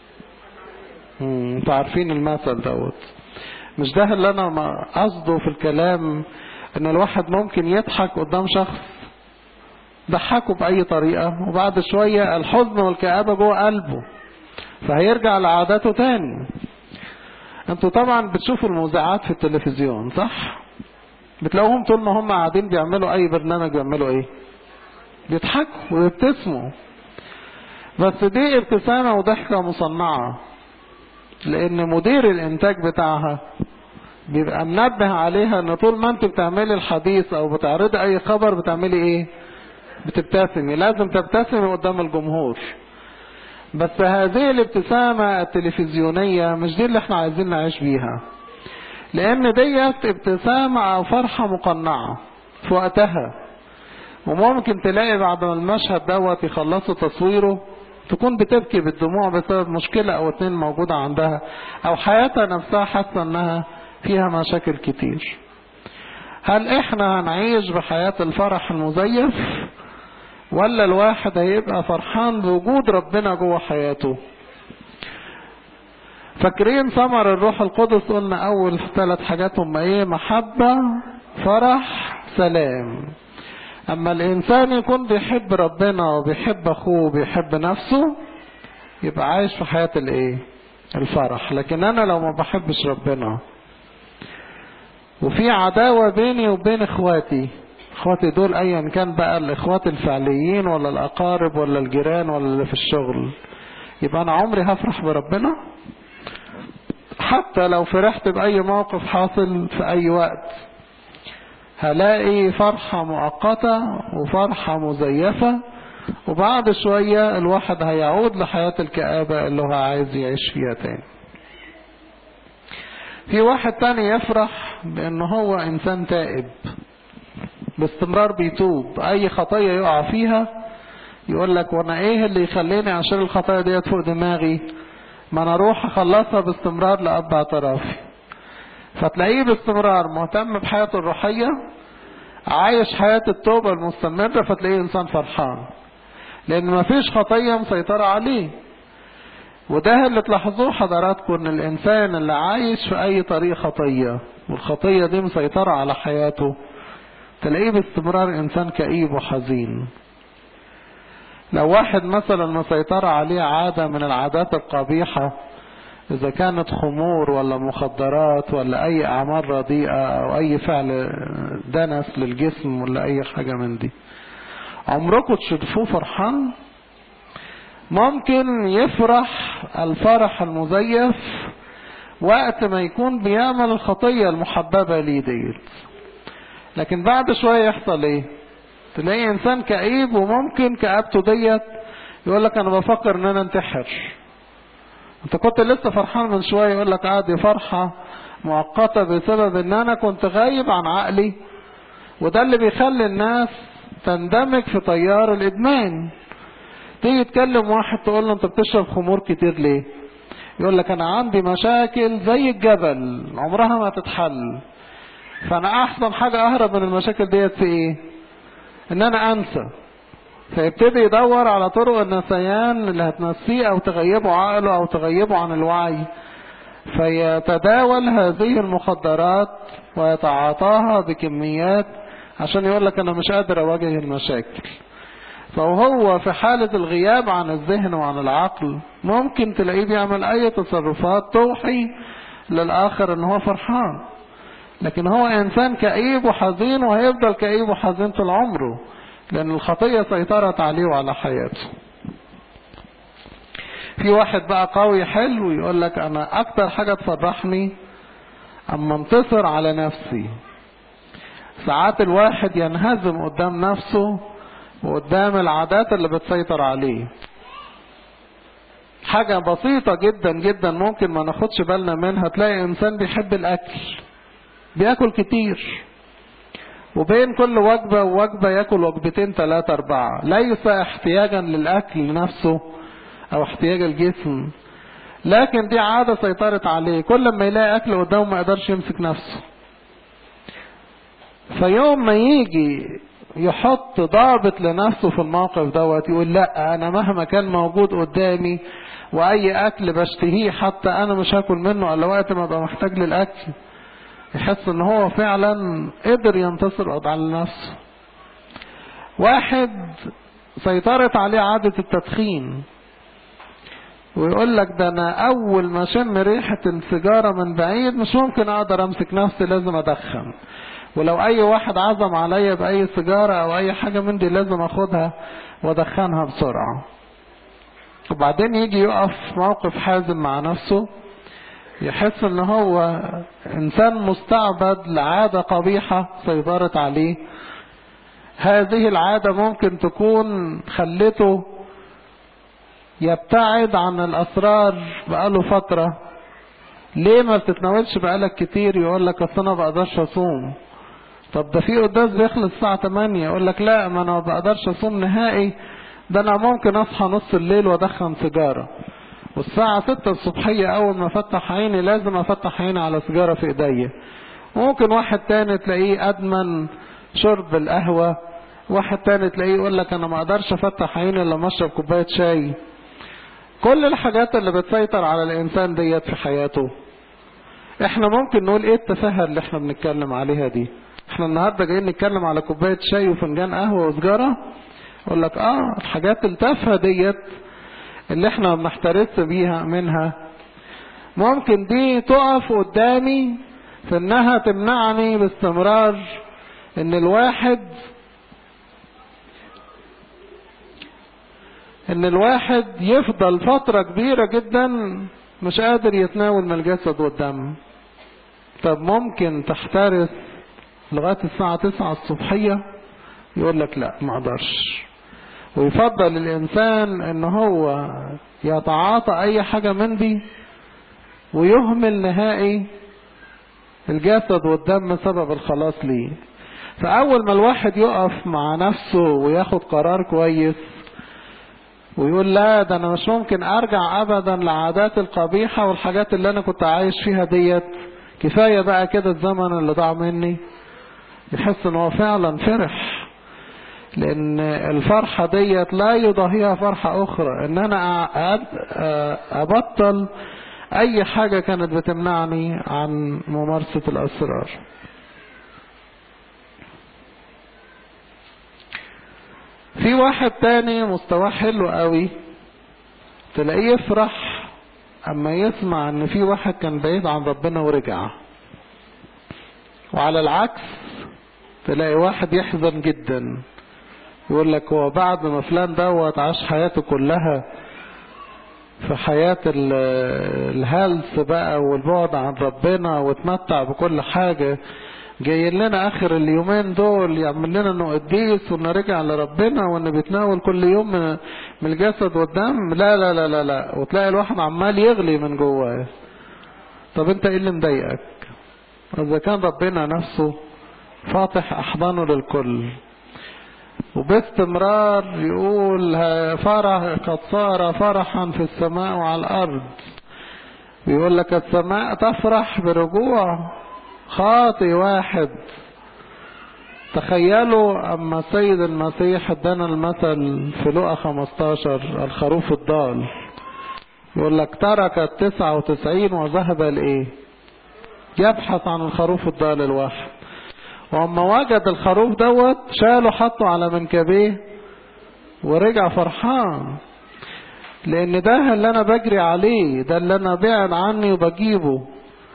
انتوا عارفين المثل دوت مش ده اللي انا قصده في الكلام ان الواحد ممكن يضحك قدام شخص ضحكه بأي طريقة وبعد شوية الحزن والكآبة جوه قلبه فهيرجع لعاداته تاني انتوا طبعا بتشوفوا المذيعات في التلفزيون صح بتلاقوهم طول ما هم قاعدين بيعملوا اي برنامج بيعملوا ايه بيضحكوا ويبتسموا بس دي ابتسامة وضحكة مصنعة لان مدير الانتاج بتاعها بيبقى منبه عليها ان طول ما انت بتعملي الحديث او بتعرضي اي خبر بتعملي ايه بتبتسمي لازم تبتسمي قدام الجمهور بس هذه الابتسامة التلفزيونية مش دي اللي احنا عايزين نعيش بيها لان ديت ابتسامة او فرحة مقنعة في وقتها وممكن تلاقي بعد ما المشهد دوت يخلصوا تصويره تكون بتبكي بالدموع بسبب مشكلة او اتنين موجودة عندها او حياتها نفسها حاسة انها فيها مشاكل كتير هل احنا هنعيش بحياة الفرح المزيف ولا الواحد هيبقى فرحان بوجود ربنا جوه حياته فاكرين ثمر الروح القدس قلنا اول ثلاث حاجات هم ايه محبة فرح سلام اما الانسان يكون بيحب ربنا وبيحب اخوه وبيحب نفسه يبقى عايش في حياة الايه الفرح لكن انا لو ما بحبش ربنا وفي عداوة بيني وبين اخواتي اخواتي دول ايا كان بقى الاخوات الفعليين ولا الاقارب ولا الجيران ولا اللي في الشغل يبقى انا عمري هفرح بربنا حتى لو فرحت باي موقف حاصل في اي وقت هلاقي فرحة مؤقتة وفرحة مزيفة وبعد شوية الواحد هيعود لحياة الكآبة اللي هو عايز يعيش فيها تاني في واحد تاني يفرح بان هو انسان تائب باستمرار بيتوب اي خطية يقع فيها يقول لك وانا ايه اللي يخليني عشان الخطايا ديت فوق دماغي ما انا اروح اخلصها باستمرار لاب اعترافي فتلاقيه باستمرار مهتم بحياته الروحية عايش حياة التوبة المستمرة فتلاقيه انسان فرحان لان ما فيش خطية مسيطرة عليه وده اللي تلاحظوه حضراتكم ان الانسان اللي عايش في اي طريق خطية والخطية دي مسيطرة على حياته تلاقيه باستمرار انسان كئيب وحزين لو واحد مثلا مسيطرة عليه عادة من العادات القبيحة إذا كانت خمور ولا مخدرات ولا أي أعمال رديئة أو أي فعل دنس للجسم ولا أي حاجة من دي عمركم تشوفوه فرحان ممكن يفرح الفرح المزيف وقت ما يكون بيعمل الخطية المحببة ليه ديت لكن بعد شوية يحصل ايه تلاقي انسان كئيب وممكن كآبته ديت يقول لك انا بفكر ان انا انتحر انت كنت لسه فرحان من شوية يقول لك عادي فرحة مؤقتة بسبب ان انا كنت غايب عن عقلي وده اللي بيخلي الناس تندمج في تيار الادمان تيجي تكلم واحد تقول له انت بتشرب خمور كتير ليه يقول لك انا عندي مشاكل زي الجبل عمرها ما تتحل فانا احسن حاجة اهرب من المشاكل ديت في ايه ان انا انسى فيبتدي يدور على طرق النسيان اللي هتنسيه او تغيبه عقله او تغيبه عن الوعي فيتداول هذه المخدرات ويتعاطاها بكميات عشان يقول لك انا مش قادر اواجه المشاكل فهو في حالة الغياب عن الذهن وعن العقل ممكن تلاقيه بيعمل اي تصرفات توحي للاخر ان هو فرحان لكن هو انسان كئيب وحزين وهيفضل كئيب وحزين طول عمره لان الخطية سيطرت عليه وعلى حياته في واحد بقى قوي حلو يقول لك انا اكتر حاجة تفرحني اما انتصر على نفسي ساعات الواحد ينهزم قدام نفسه وقدام العادات اللي بتسيطر عليه حاجة بسيطة جدا جدا ممكن ما ناخدش بالنا منها تلاقي انسان بيحب الاكل بياكل كتير وبين كل وجبة ووجبة ياكل وجبتين ثلاثة أربعة ليس احتياجا للأكل نفسه أو احتياج الجسم لكن دي عادة سيطرت عليه كل ما يلاقي أكل قدامه ما يقدرش يمسك نفسه فيوم ما يجي يحط ضابط لنفسه في الموقف دوت يقول لا أنا مهما كان موجود قدامي وأي أكل بشتهيه حتى أنا مش هاكل منه إلا وقت ما أبقى محتاج للأكل يحس ان هو فعلا قدر ينتصر على نفسه واحد سيطرت عليه عادة التدخين ويقول لك ده انا اول ما شم ريحة السيجارة من بعيد مش ممكن اقدر امسك نفسي لازم ادخن ولو اي واحد عزم عليا باي سيجارة او اي حاجة من دي لازم اخدها وادخنها بسرعة وبعدين يجي يقف موقف حازم مع نفسه يحس ان هو انسان مستعبد لعادة قبيحة سيطرت عليه هذه العادة ممكن تكون خلته يبتعد عن الاسرار بقاله فترة ليه ما بتتناولش بقالك كتير يقول لك اصل انا بقدرش اصوم طب ده في قداس بيخلص الساعة 8 يقول لك لا ما انا ما بقدرش اصوم نهائي ده انا ممكن اصحى نص الليل وادخن سيجاره والساعة ستة الصبحية أول ما أفتح عيني لازم أفتح عيني على سيجارة في إيديا ممكن واحد تاني تلاقيه أدمن شرب القهوة واحد تاني تلاقيه يقول لك أنا ما أقدرش أفتح عيني إلا لما أشرب كوباية شاي كل الحاجات اللي بتسيطر على الإنسان ديت في حياته إحنا ممكن نقول إيه التفاهة اللي إحنا بنتكلم عليها دي إحنا النهاردة جايين نتكلم على كوباية شاي وفنجان قهوة وسجارة يقول لك آه الحاجات التافهة ديت اللي احنا بنحترس بيها منها ممكن دي تقف قدامي في انها تمنعني باستمرار ان الواحد ان الواحد يفضل فترة كبيرة جدا مش قادر يتناول من الجسد والدم طب ممكن تحترس لغاية الساعة تسعة الصبحية يقول لك لا ما اقدرش ويفضل الإنسان إن هو يتعاطى أي حاجة من دي ويهمل نهائي الجسد والدم سبب الخلاص ليه فأول ما الواحد يقف مع نفسه وياخد قرار كويس ويقول لا ده أنا مش ممكن أرجع أبدا لعادات القبيحة والحاجات اللي أنا كنت عايش فيها ديت كفاية بقى كده الزمن اللي ضاع مني يحس إن هو فعلا فرح لان الفرحة ديت لا يضاهيها فرحة اخرى ان انا أ- أ- ابطل اي حاجة كانت بتمنعني عن ممارسة الاسرار في واحد تاني مستواه حلو قوي تلاقيه يفرح اما يسمع ان في واحد كان بعيد عن ربنا ورجع وعلى العكس تلاقي واحد يحزن جدا يقول لك هو بعد ما فلان دوت عاش حياته كلها في حياة ال- الهلس بقى والبعد عن ربنا واتمتع بكل حاجة جاي لنا اخر اليومين دول يعمل لنا انه قديس وانه رجع لربنا وانه بيتناول كل يوم من من الجسد والدم لا لا لا لا لا وتلاقي الواحد عمال يغلي من جواه طب انت ايه اللي مضايقك اذا كان ربنا نفسه فاتح احضانه للكل وباستمرار يقول ها- فرح قد صار فرحا في السماء وعلى الارض بيقول لك السماء تفرح برجوع خاطي واحد تخيلوا اما السيد المسيح ادانا المثل في لقا 15 الخروف الضال يقول لك ترك التسعة وتسعين وذهب لايه يبحث عن الخروف الضال الواحد واما وجد الخروف دوت شاله حطه على منكبيه ورجع فرحان لان ده اللي انا بجري عليه ده اللي انا بعد عني وبجيبه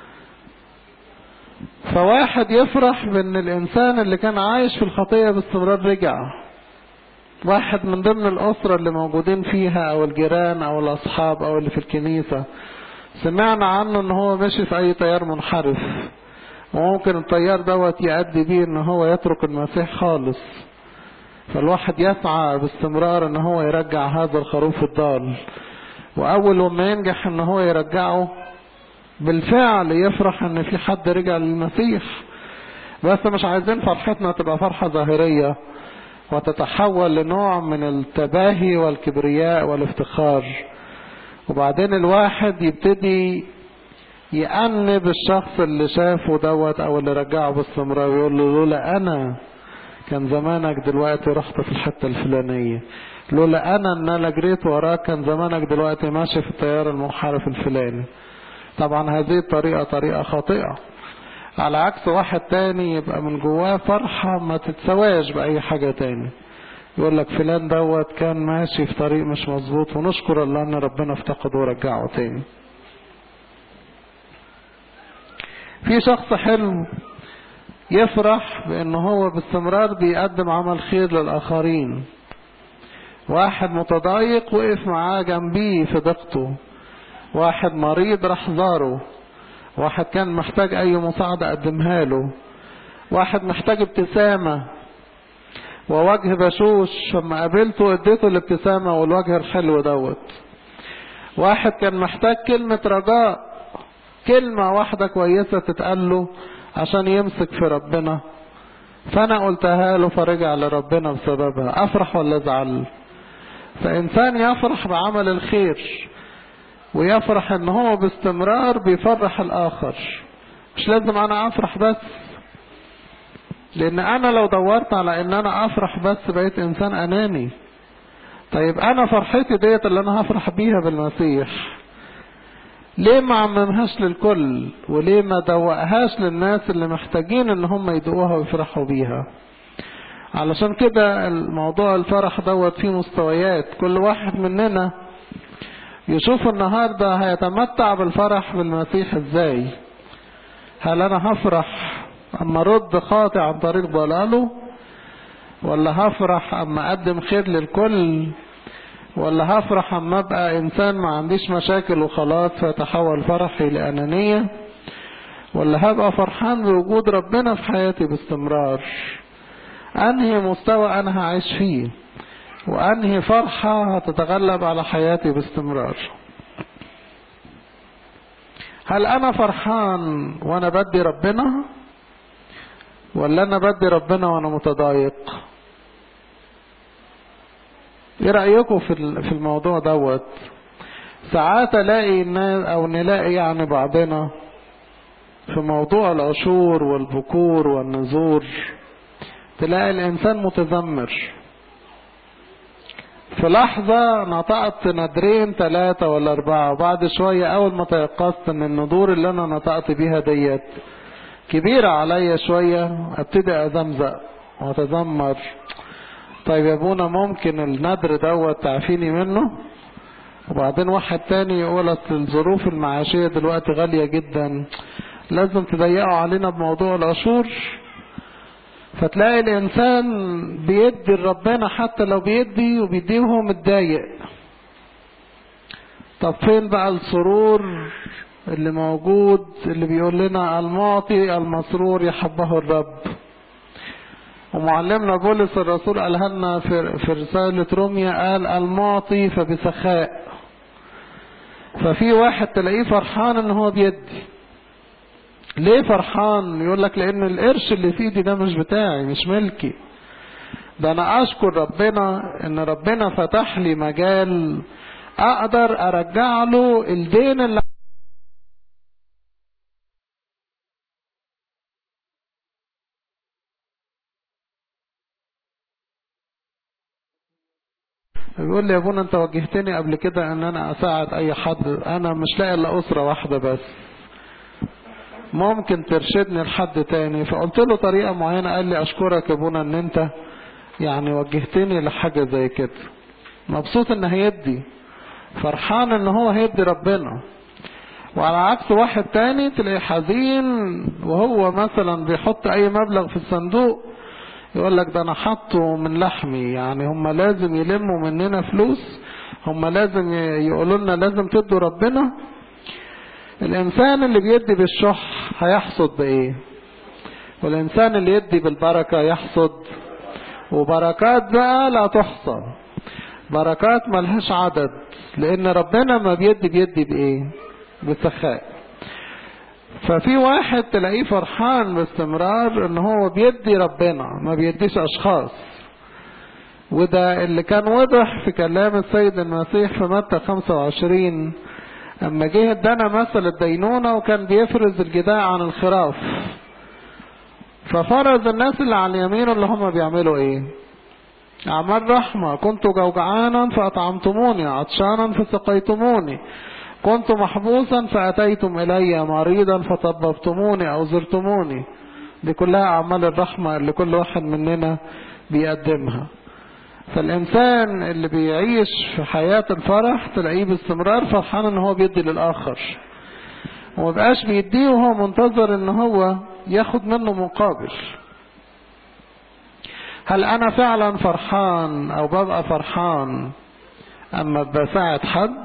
فواحد يفرح بان الانسان اللي كان عايش في الخطية باستمرار رجع واحد من ضمن الاسرة اللي موجودين فيها او الجيران او الاصحاب او اللي في الكنيسة سمعنا عنه ان هو ماشي في اي تيار منحرف وممكن التيار دوت يؤدي بيه ان هو يترك المسيح خالص فالواحد يسعى باستمرار ان هو يرجع هذا الخروف الضال واول ما ينجح ان هو يرجعه بالفعل يفرح ان في حد رجع للمسيح بس مش عايزين فرحتنا تبقى فرحة ظاهرية وتتحول لنوع من التباهي والكبرياء والافتخار وبعدين الواحد يبتدي يأنب الشخص اللي شافه دوت او اللي رجعه باستمرار يقول له لولا انا كان زمانك دلوقتي رحت في الحتة الفلانية لولا انا ان انا جريت وراك كان زمانك دلوقتي ماشي في التيار المنحرف الفلاني طبعا هذه الطريقة طريقة خاطئة على عكس واحد تاني يبقى من جواه فرحة ما تتسواش بأي حاجة تاني يقول لك فلان دوت كان ماشي في طريق مش مظبوط ونشكر الله ان ربنا افتقده ورجعه تاني في شخص حلو يفرح بان هو باستمرار بيقدم عمل خير للاخرين واحد متضايق وقف معاه جنبيه في ضيقته واحد مريض راح زاره واحد كان محتاج اي مساعدة قدمها له واحد محتاج ابتسامة ووجه بشوش لما قابلته اديته الابتسامة والوجه الحلو دوت واحد كان محتاج كلمة رجاء كلمة واحدة كويسة تتقال له عشان يمسك في ربنا فانا قلتها له فرجع لربنا بسببها افرح ولا ازعل فانسان يفرح بعمل الخير ويفرح ان هو باستمرار بيفرح الاخر مش لازم انا افرح بس لان انا لو دورت على ان انا افرح بس بقيت انسان اناني طيب انا فرحتي ديت اللي انا هفرح بيها بالمسيح ليه ما عممهاش للكل وليه ما دوقهاش للناس اللي محتاجين ان هم يدوقوها ويفرحوا بيها علشان كده الموضوع الفرح دوت فيه مستويات كل واحد مننا يشوف النهاردة هيتمتع بالفرح بالمسيح ازاي هل انا هفرح اما رد خاطئ عن طريق ضلاله ولا هفرح اما اقدم خير للكل ولا هفرح اما ابقى انسان ما عنديش مشاكل وخلاص فيتحول فرحي لانانية ولا هبقى فرحان بوجود ربنا في حياتي باستمرار انهي مستوى انا هعيش فيه وانهي فرحة هتتغلب على حياتي باستمرار هل انا فرحان وانا بدي ربنا ولا انا بدي ربنا وانا متضايق ايه رأيكم في في الموضوع دوت ساعات الاقي الناس او نلاقي يعني بعضنا في موضوع العشور والبكور والنذور تلاقي الانسان متذمر في لحظة نطقت ندرين ثلاثة ولا أربعة وبعد شوية أول ما تيقظت إن الندور اللي أنا نطقت بيها ديت كبيرة عليا شوية ابتدي أزمزق وأتذمر طيب يا ابونا ممكن الندر دوت تعفيني منه وبعدين واحد تاني يقول اصل الظروف المعاشية دلوقتي غالية جدا لازم تضيقوا علينا بموضوع العشور فتلاقي الانسان بيدي لربنا حتى لو بيدي وبيديه وهو متضايق طب فين بقى السرور اللي موجود اللي بيقول لنا المعطي المسرور يحبه الرب ومعلمنا بولس الرسول قالها لنا في في رسالة روميا قال المعطي فبسخاء ففي واحد تلاقيه فرحان ان هو بيدي ليه فرحان يقول لك لان القرش اللي في ايدي ده مش بتاعي مش ملكي ده انا اشكر ربنا ان ربنا فتح لي مجال اقدر ارجع له الدين اللي بيقول لي يا ابونا انت وجهتني قبل كده ان انا اساعد اي حد انا مش لاقي الا اسره واحده بس ممكن ترشدني لحد تاني فقلت له طريقه معينه قال لي اشكرك يا ابونا ان انت يعني وجهتني لحاجه زي كده مبسوط ان هيدي فرحان ان هو هيدي ربنا وعلى عكس واحد تاني تلاقيه حزين وهو مثلا بيحط اي مبلغ في الصندوق يقول لك ده انا حاطه من لحمي يعني هم لازم يلموا مننا فلوس هم لازم يقولوا لنا لازم تدوا ربنا الانسان اللي بيدي بالشح هيحصد بايه والانسان اللي يدي بالبركة يحصد وبركات بقى لا تحصى بركات ملهاش عدد لان ربنا ما بيدي بيدي بايه بسخاء ففي واحد تلاقيه فرحان باستمرار ان هو بيدي ربنا ما بيديش اشخاص وده اللي كان واضح في كلام السيد المسيح في متى 25 اما جه ادانا مثل الدينونة وكان بيفرز الجداع عن الخراف ففرز الناس اللي على اليمين اللي هم بيعملوا ايه اعمال رحمة كنت جوجعانا فاطعمتموني عطشانا فسقيتموني كنت محبوسا فأتيتم إلي مريضا فطببتموني أو زرتموني دي كلها أعمال الرحمة اللي كل واحد مننا بيقدمها فالإنسان اللي بيعيش في حياة الفرح تلاقيه باستمرار فرحان إن هو بيدي للآخر ومبقاش بيديه وهو منتظر إن هو ياخد منه مقابل هل أنا فعلا فرحان أو ببقى فرحان أما بساعد حد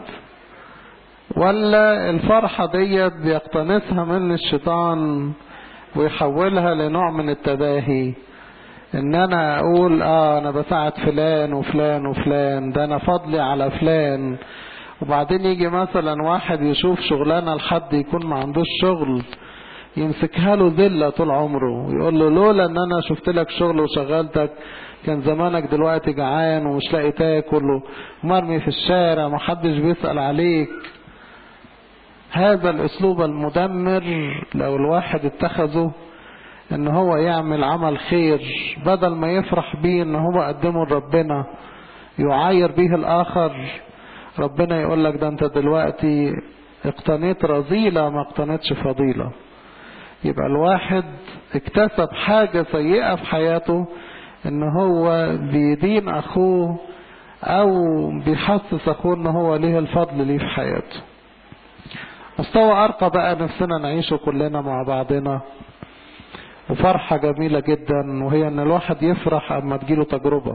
ولا الفرحة ديت بيقتنصها من الشيطان ويحولها لنوع من التباهي ان انا اقول اه انا بساعد فلان وفلان وفلان ده انا فضلي على فلان وبعدين يجي مثلا واحد يشوف شغلانة لحد يكون ما عندوش شغل يمسكها له ذلة طول عمره ويقول له لولا ان انا شفت لك شغل وشغلتك كان زمانك دلوقتي جعان ومش لاقي تاكل ومرمي في الشارع محدش بيسأل عليك هذا الاسلوب المدمر لو الواحد اتخذه ان هو يعمل عمل خير بدل ما يفرح بيه ان هو قدمه لربنا يعاير به الاخر ربنا يقول لك ده انت دلوقتي اقتنيت رذيلة ما اقتنيتش فضيلة يبقى الواحد اكتسب حاجة سيئة في حياته ان هو بيدين اخوه او بيحسس اخوه ان هو ليه الفضل ليه في حياته مستوى ارقى بقى نفسنا نعيشه كلنا مع بعضنا وفرحة جميلة جدا وهي ان الواحد يفرح اما تجيله تجربة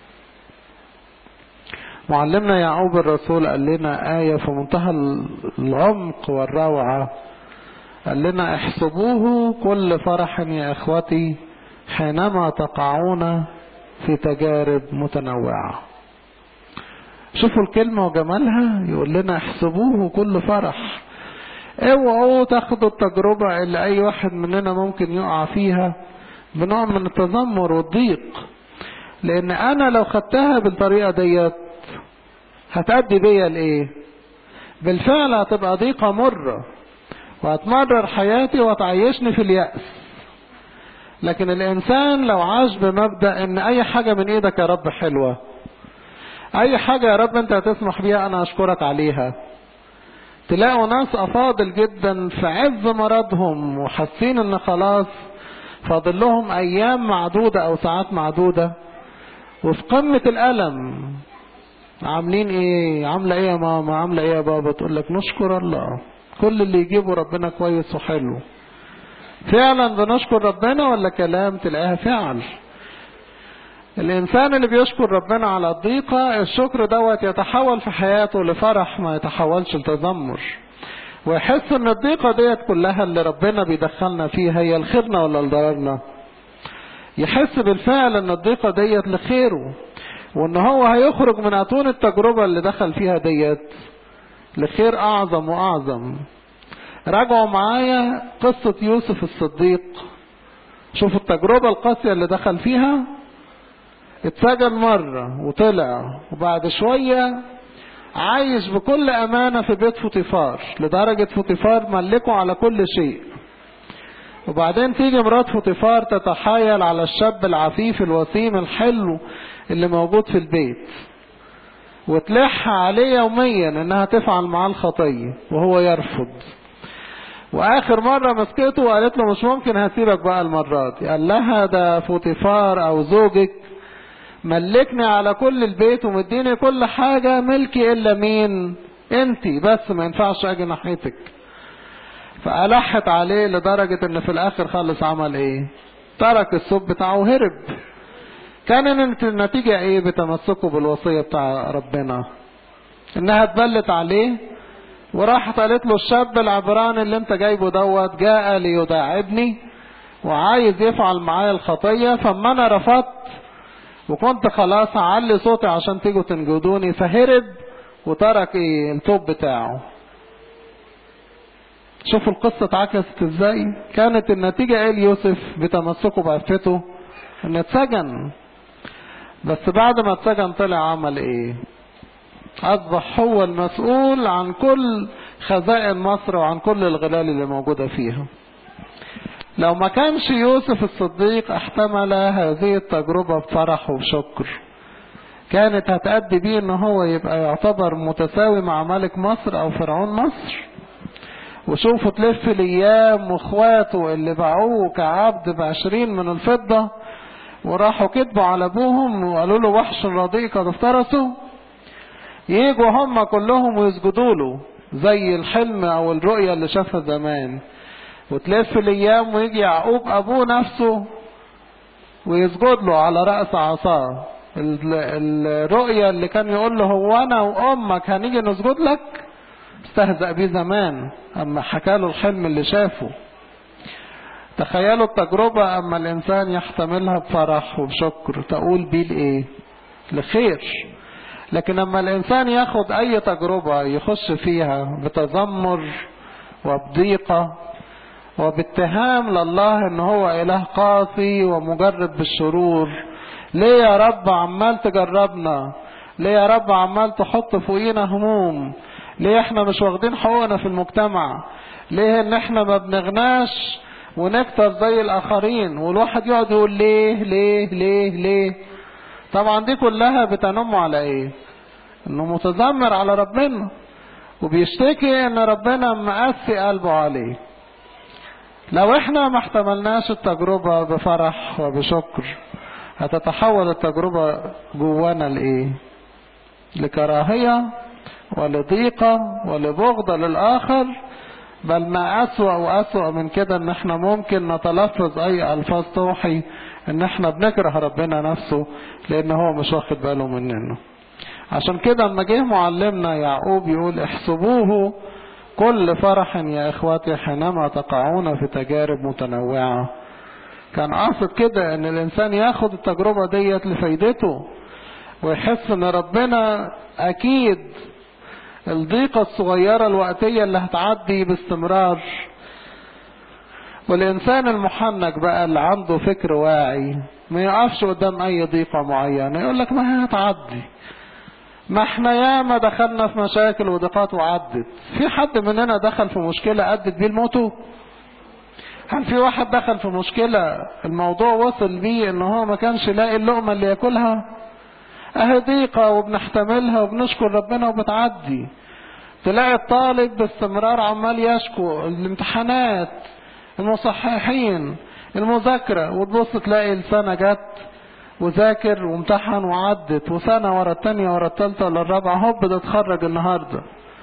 معلمنا يعقوب الرسول قال لنا آية في منتهى العمق والروعة قال لنا احسبوه كل فرح يا اخوتي حينما تقعون في تجارب متنوعة شوفوا الكلمة وجمالها يقول لنا احسبوه كل فرح اوعوا تاخدوا التجربة اللي اي واحد مننا ممكن يقع فيها بنوع من التذمر والضيق لان انا لو خدتها بالطريقة ديت هتأدي بيا لايه بالفعل هتبقى ضيقة مرة وهتمرر حياتي وتعيشني في اليأس لكن الانسان لو عاش بمبدأ ان اي حاجة من ايدك يا رب حلوة اي حاجة يا رب انت هتسمح بيها انا اشكرك عليها تلاقوا ناس افاضل جدا في عز مرضهم وحاسين ان خلاص فاضل لهم ايام معدودة او ساعات معدودة وفي قمة الالم عاملين ايه عاملة ايه يا ماما عاملة ايه يا بابا تقول لك نشكر الله كل اللي يجيبه ربنا كويس وحلو فعلا بنشكر ربنا ولا كلام تلاقيها فعل الإنسان اللي بيشكر ربنا على الضيقة الشكر دوت يتحول في حياته لفرح ما يتحولش لتذمر ويحس ان الضيقة ديت كلها اللي ربنا بيدخلنا فيها هي لخيرنا ولا لضررنا يحس بالفعل ان الضيقة ديت لخيره وان هو هيخرج من اتون التجربة اللي دخل فيها ديت لخير اعظم واعظم راجعوا معايا قصة يوسف الصديق شوفوا التجربة القاسية اللي دخل فيها اتسجن مرة وطلع وبعد شوية عايش بكل أمانة في بيت فوتيفار لدرجة فوتيفار ملكه على كل شيء وبعدين تيجي مرات فوتيفار تتحايل على الشاب العفيف الوسيم الحلو اللي موجود في البيت وتلح عليه يوميا انها تفعل معاه الخطية وهو يرفض واخر مرة مسكته وقالت له مش ممكن هسيبك بقى المرة دي قال لها ده فوتيفار او زوجك ملكني على كل البيت ومديني كل حاجة ملكي الا مين انتي بس ما ينفعش اجي ناحيتك فألحت عليه لدرجة ان في الاخر خلص عمل ايه ترك السب بتاعه وهرب كان النتيجة ايه بتمسكه بالوصية بتاع ربنا انها اتبلت عليه وراحت قالت له الشاب العبراني اللي انت جايبه دوت جاء ليداعبني وعايز يفعل معايا الخطية فما انا رفضت وكنت خلاص هعلي صوتي عشان تيجوا تنجدوني فهرب وترك ايه التوب بتاعه شوفوا القصة اتعكست ازاي كانت النتيجة ايه ليوسف بتمسكه بعفته ان اتسجن بس بعد ما اتسجن طلع عمل ايه اصبح هو المسؤول عن كل خزائن مصر وعن كل الغلال اللي موجودة فيها لو ما كانش يوسف الصديق احتمل هذه التجربة بفرح وبشكر كانت هتأدي بيه ان هو يبقى يعتبر متساوي مع ملك مصر او فرعون مصر وشوفوا تلف الايام واخواته اللي باعوه كعبد بعشرين من الفضة وراحوا كتبوا على ابوهم وقالوا له وحش رديء قد افترسوا يجوا هم كلهم ويسجدوا له زي الحلم او الرؤية اللي شافها زمان وتلف الايام ويجي يعقوب ابوه نفسه ويسجد له على رأس عصاه الرؤية اللي كان يقول له هو انا وامك هنيجي نسجد لك استهزأ بيه زمان اما حكى له الحلم اللي شافه تخيلوا التجربة اما الانسان يحتملها بفرح وبشكر تقول بيه لايه لخير لكن اما الانسان ياخد اي تجربة يخش فيها بتذمر وبضيقة وباتهام لله ان هو اله قاسي ومجرب بالشرور ليه يا رب عمال تجربنا ليه يا رب عمال تحط فوقينا هموم ليه احنا مش واخدين حقوقنا في المجتمع ليه ان احنا ما بنغناش ونكتر زي الاخرين والواحد يقعد يقول ليه ليه ليه ليه طبعا دي كلها بتنم على ايه انه متذمر على ربنا وبيشتكي ان ربنا مقاسي قلبه عليه لو احنا ما احتملناش التجربة بفرح وبشكر هتتحول التجربة جوانا لايه لكراهية ولضيقة ولبغضة للآخر بل ما أسوأ وأسوأ من كده ان احنا ممكن نتلفظ اي الفاظ توحي ان احنا بنكره ربنا نفسه لان هو مش واخد باله مننا عشان كده اما جه معلمنا يعقوب يقول احسبوه كل فرح يا اخواتي حينما تقعون في تجارب متنوعة كان قاصد كده ان الانسان ياخد التجربة ديت لفايدته ويحس ان ربنا اكيد الضيقة الصغيرة الوقتية اللي هتعدي باستمرار والإنسان المحنك بقى اللي عنده فكر واعي ما يقفش قدام أي ضيقة معينة يقول لك ما هي هتعدي ما احنا ياما دخلنا في مشاكل وضيقات وعدت في حد مننا دخل في مشكلة أدت بيه الموتو هل في واحد دخل في مشكلة الموضوع وصل بيه ان هو ما كانش لاقي اللقمة اللي ياكلها اهي ضيقة وبنحتملها وبنشكر ربنا وبتعدي تلاقي الطالب باستمرار عمال يشكو الامتحانات المصححين المذاكرة وتبص تلاقي السنة جت وذاكر وامتحن وعدت وسنة ورا التانية ورا التالتة ورا الرابعة هوب ده اتخرج النهاردة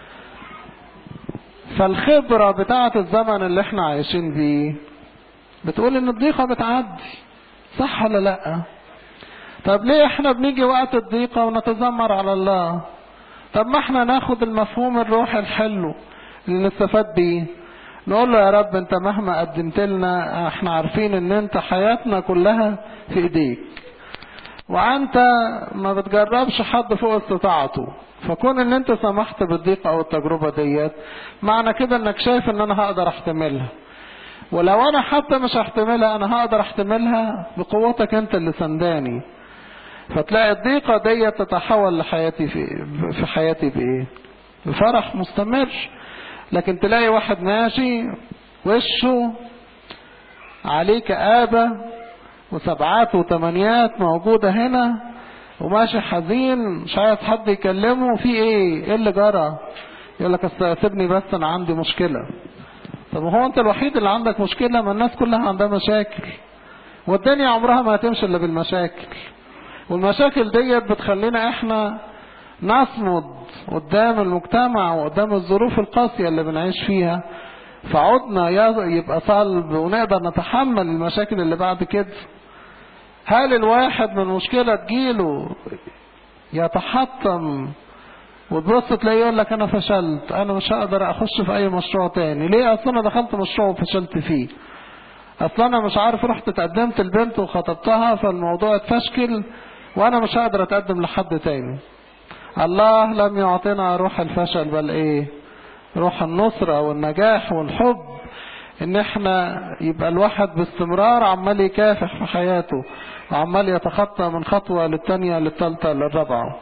فالخبرة بتاعة الزمن اللي احنا عايشين بيه بتقول ان الضيقة بتعدي صح ولا لا طب ليه احنا بنيجي وقت الضيقة ونتذمر على الله طب ما احنا ناخد المفهوم الروحي الحلو اللي نستفاد بيه نقول له يا رب انت مهما قدمت لنا احنا عارفين ان انت حياتنا كلها في ايديك وانت ما بتجربش حد فوق استطاعته فكون ان انت سمحت بالضيقة او التجربة ديت معنى كده انك شايف ان انا هقدر احتملها ولو انا حتى مش هحتملها انا هقدر احتملها بقوتك انت اللي سنداني فتلاقي الضيقة دي تتحول لحياتي في, في حياتي بايه بفرح مستمر لكن تلاقي واحد ماشي وشه عليه كآبة وسبعات وثمانيات موجودة هنا وماشي حزين مش عايز حد يكلمه في ايه ايه اللي جرى يقول لك سيبني بس انا عندي مشكلة طب هو انت الوحيد اللي عندك مشكلة ما الناس كلها عندها مشاكل والدنيا عمرها ما هتمشي الا بالمشاكل والمشاكل ديت بتخلينا احنا نصمد قدام المجتمع وقدام الظروف القاسية اللي بنعيش فيها فعودنا يبقى صلب ونقدر نتحمل المشاكل اللي بعد كده هل الواحد من مشكلة تجيله يتحطم وتبص تلاقيه يقول لك انا فشلت انا مش هقدر اخش في اي مشروع تاني ليه اصلا انا دخلت مشروع وفشلت فيه اصلا انا مش عارف رحت اتقدمت البنت وخطبتها فالموضوع اتفشكل وانا مش هقدر اتقدم لحد تاني الله لم يعطينا روح الفشل بل ايه روح النصرة والنجاح والحب ان احنا يبقى الواحد باستمرار عمال يكافح في حياته وعمال يتخطى من خطوة للتانية للتالتة للرابعة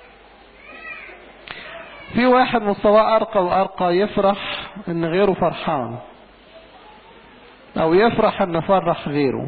في واحد مستواه ارقى وارقى يفرح ان غيره فرحان او يفرح ان فرح غيره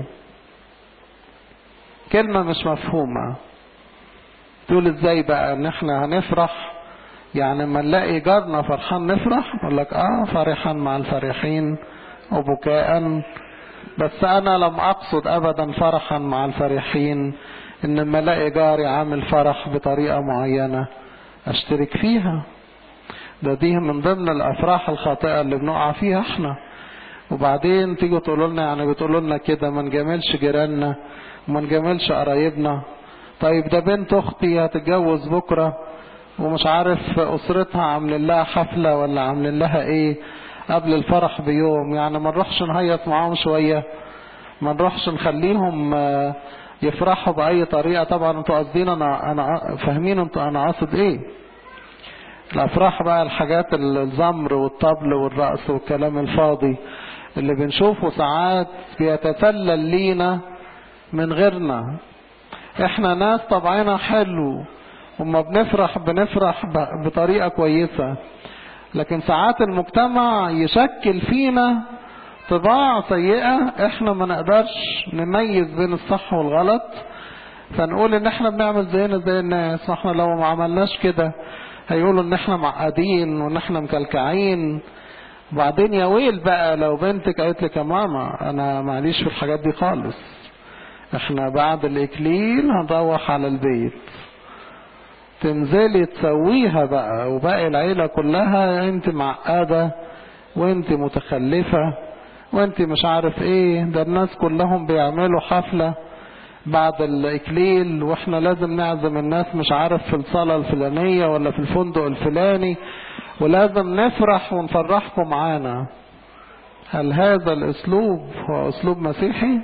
كلمة مش مفهومة تقول ازاي بقى ان احنا هنفرح يعني لما نلاقي جارنا فرحان نفرح يقول لك اه فرحا مع الفرحين وبكاء بس انا لم اقصد ابدا فرحا مع الفرحين ان لما الاقي جاري عامل فرح بطريقة معينة اشترك فيها ده دي من ضمن الافراح الخاطئة اللي بنقع فيها احنا وبعدين تيجوا تقولوا لنا يعني بتقولوا لنا كده ما نجاملش جيراننا وما نجاملش قرايبنا طيب ده بنت اختي هتتجوز بكره ومش عارف اسرتها عاملين لها حفله ولا عاملين لها ايه قبل الفرح بيوم يعني ما نروحش نهيص معاهم شويه ما نروحش نخليهم يفرحوا باي طريقه طبعا انتوا قاصدين انا انا فاهمين انتوا انا قاصد ايه الافراح بقى الحاجات الزمر والطبل والرقص والكلام الفاضي اللي بنشوفه ساعات بيتسلل لينا من غيرنا احنا ناس طبعنا حلو وما بنفرح بنفرح بطريقة كويسة لكن ساعات المجتمع يشكل فينا طباع سيئة احنا ما نقدرش نميز بين الصح والغلط فنقول ان احنا بنعمل زينا زي الناس واحنا لو ما عملناش كده هيقولوا ان احنا معقدين وان احنا مكلكعين وبعدين يا ويل بقى لو بنتك قالت لك يا ماما انا معليش في الحاجات دي خالص احنا بعد الاكليل هنروح على البيت تنزلي تسويها بقى وباقي العيلة كلها انت معقدة وانت متخلفة وانت مش عارف ايه ده الناس كلهم بيعملوا حفلة بعد الاكليل واحنا لازم نعزم الناس مش عارف في الصالة الفلانية ولا في الفندق الفلاني ولازم نفرح ونفرحكم معانا هل هذا الاسلوب هو اسلوب مسيحي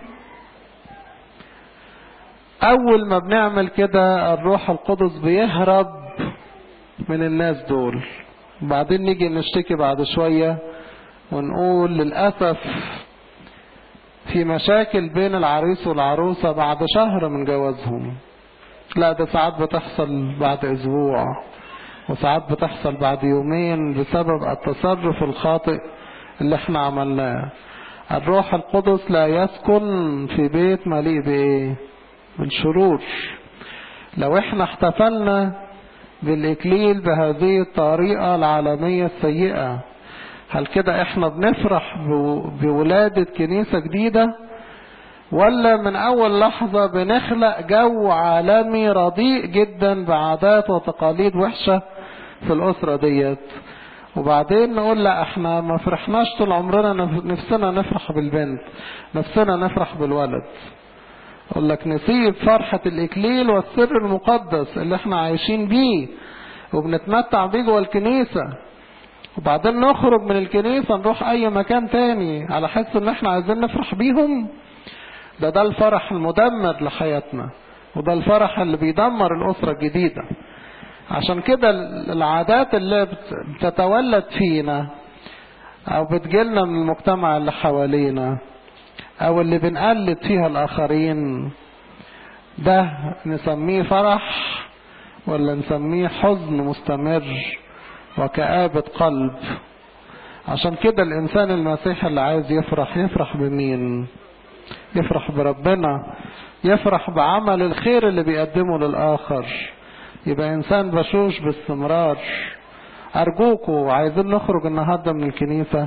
اول ما بنعمل كده الروح القدس بيهرب من الناس دول وبعدين نيجي نشتكي بعد شوية ونقول للأسف في مشاكل بين العريس والعروسة بعد شهر من جوازهم لا ده ساعات بتحصل بعد اسبوع وساعات بتحصل بعد يومين بسبب التصرف الخاطئ اللي احنا عملناه الروح القدس لا يسكن في بيت مليء بايه بالشرور لو احنا احتفلنا بالإكليل بهذه الطريقة العالمية السيئة هل كده احنا بنفرح بولادة كنيسة جديدة ولا من أول لحظة بنخلق جو عالمي رديء جدا بعادات وتقاليد وحشة في الأسرة ديت وبعدين نقول لا احنا ما فرحناش طول عمرنا نفسنا نفرح بالبنت نفسنا نفرح بالولد اقول لك نسيب فرحة الاكليل والسر المقدس اللي احنا عايشين بيه وبنتمتع بيه جوه الكنيسة وبعدين نخرج من الكنيسة نروح اي مكان تاني على حس ان احنا عايزين نفرح بيهم ده ده الفرح المدمر لحياتنا وده الفرح اللي بيدمر الاسرة الجديدة عشان كده العادات اللي بتتولد فينا او بتجيلنا من المجتمع اللي حوالينا او اللي بنقلد فيها الاخرين ده نسميه فرح ولا نسميه حزن مستمر وكآبة قلب عشان كده الانسان المسيحي اللي عايز يفرح يفرح بمين يفرح بربنا يفرح بعمل الخير اللي بيقدمه للآخر يبقى إنسان بشوش باستمرار أرجوكوا عايزين نخرج النهاردة من الكنيسة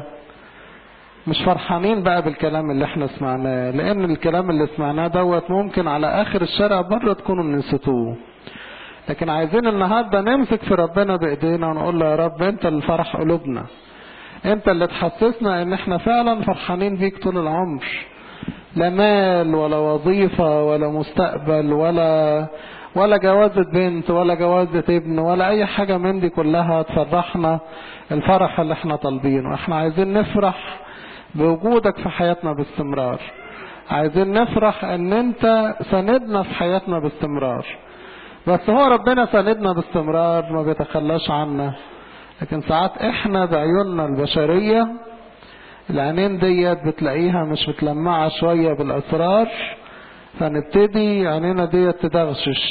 مش فرحانين بقى بالكلام اللي احنا سمعناه لأن الكلام اللي سمعناه دوت ممكن على آخر الشارع بره تكونوا نسيتوه لكن عايزين النهاردة نمسك في ربنا بإيدينا ونقول له يا رب أنت اللي فرح قلوبنا أنت اللي تحسسنا إن احنا فعلا فرحانين بيك طول العمر لا مال ولا وظيفة ولا مستقبل ولا ولا جوازة بنت ولا جوازة ابن ولا أي حاجة من دي كلها تفرحنا الفرح اللي احنا طالبينه احنا عايزين نفرح بوجودك في حياتنا باستمرار عايزين نفرح ان انت سندنا في حياتنا باستمرار بس هو ربنا سندنا باستمرار ما بيتخلاش عنا لكن ساعات احنا بعيوننا البشرية العينين ديت بتلاقيها مش متلمعة شوية بالأسرار فنبتدي عينينا ديت تدغشش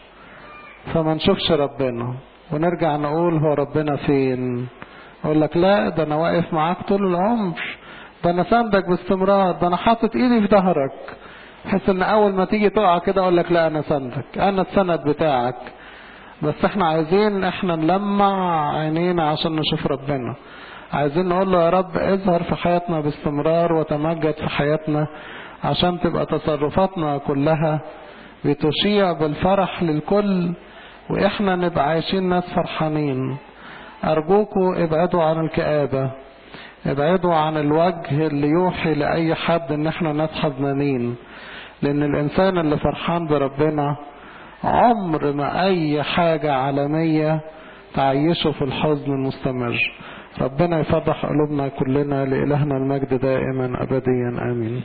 فما نشوفش ربنا ونرجع نقول هو ربنا فين اقول لك لا ده انا واقف معاك طول العمر ده انا ساندك باستمرار ده انا حاطط ايدي في ظهرك بحيث ان اول ما تيجي تقع كده اقول لك لا انا ساندك انا السند بتاعك بس احنا عايزين احنا نلمع عينينا عشان نشوف ربنا عايزين نقول له يا رب اظهر في حياتنا باستمرار وتمجد في حياتنا عشان تبقى تصرفاتنا كلها بتشيع بالفرح للكل واحنا نبقى عايشين ناس فرحانين ارجوكوا ابعدوا عن الكآبة ابعدوا عن الوجه اللي يوحي لأي حد ان احنا ناس حزنانين لان الانسان اللي فرحان بربنا عمر ما اي حاجة عالمية تعيشه في الحزن المستمر ربنا يفرح قلوبنا كلنا لإلهنا المجد دائما أبديا آمين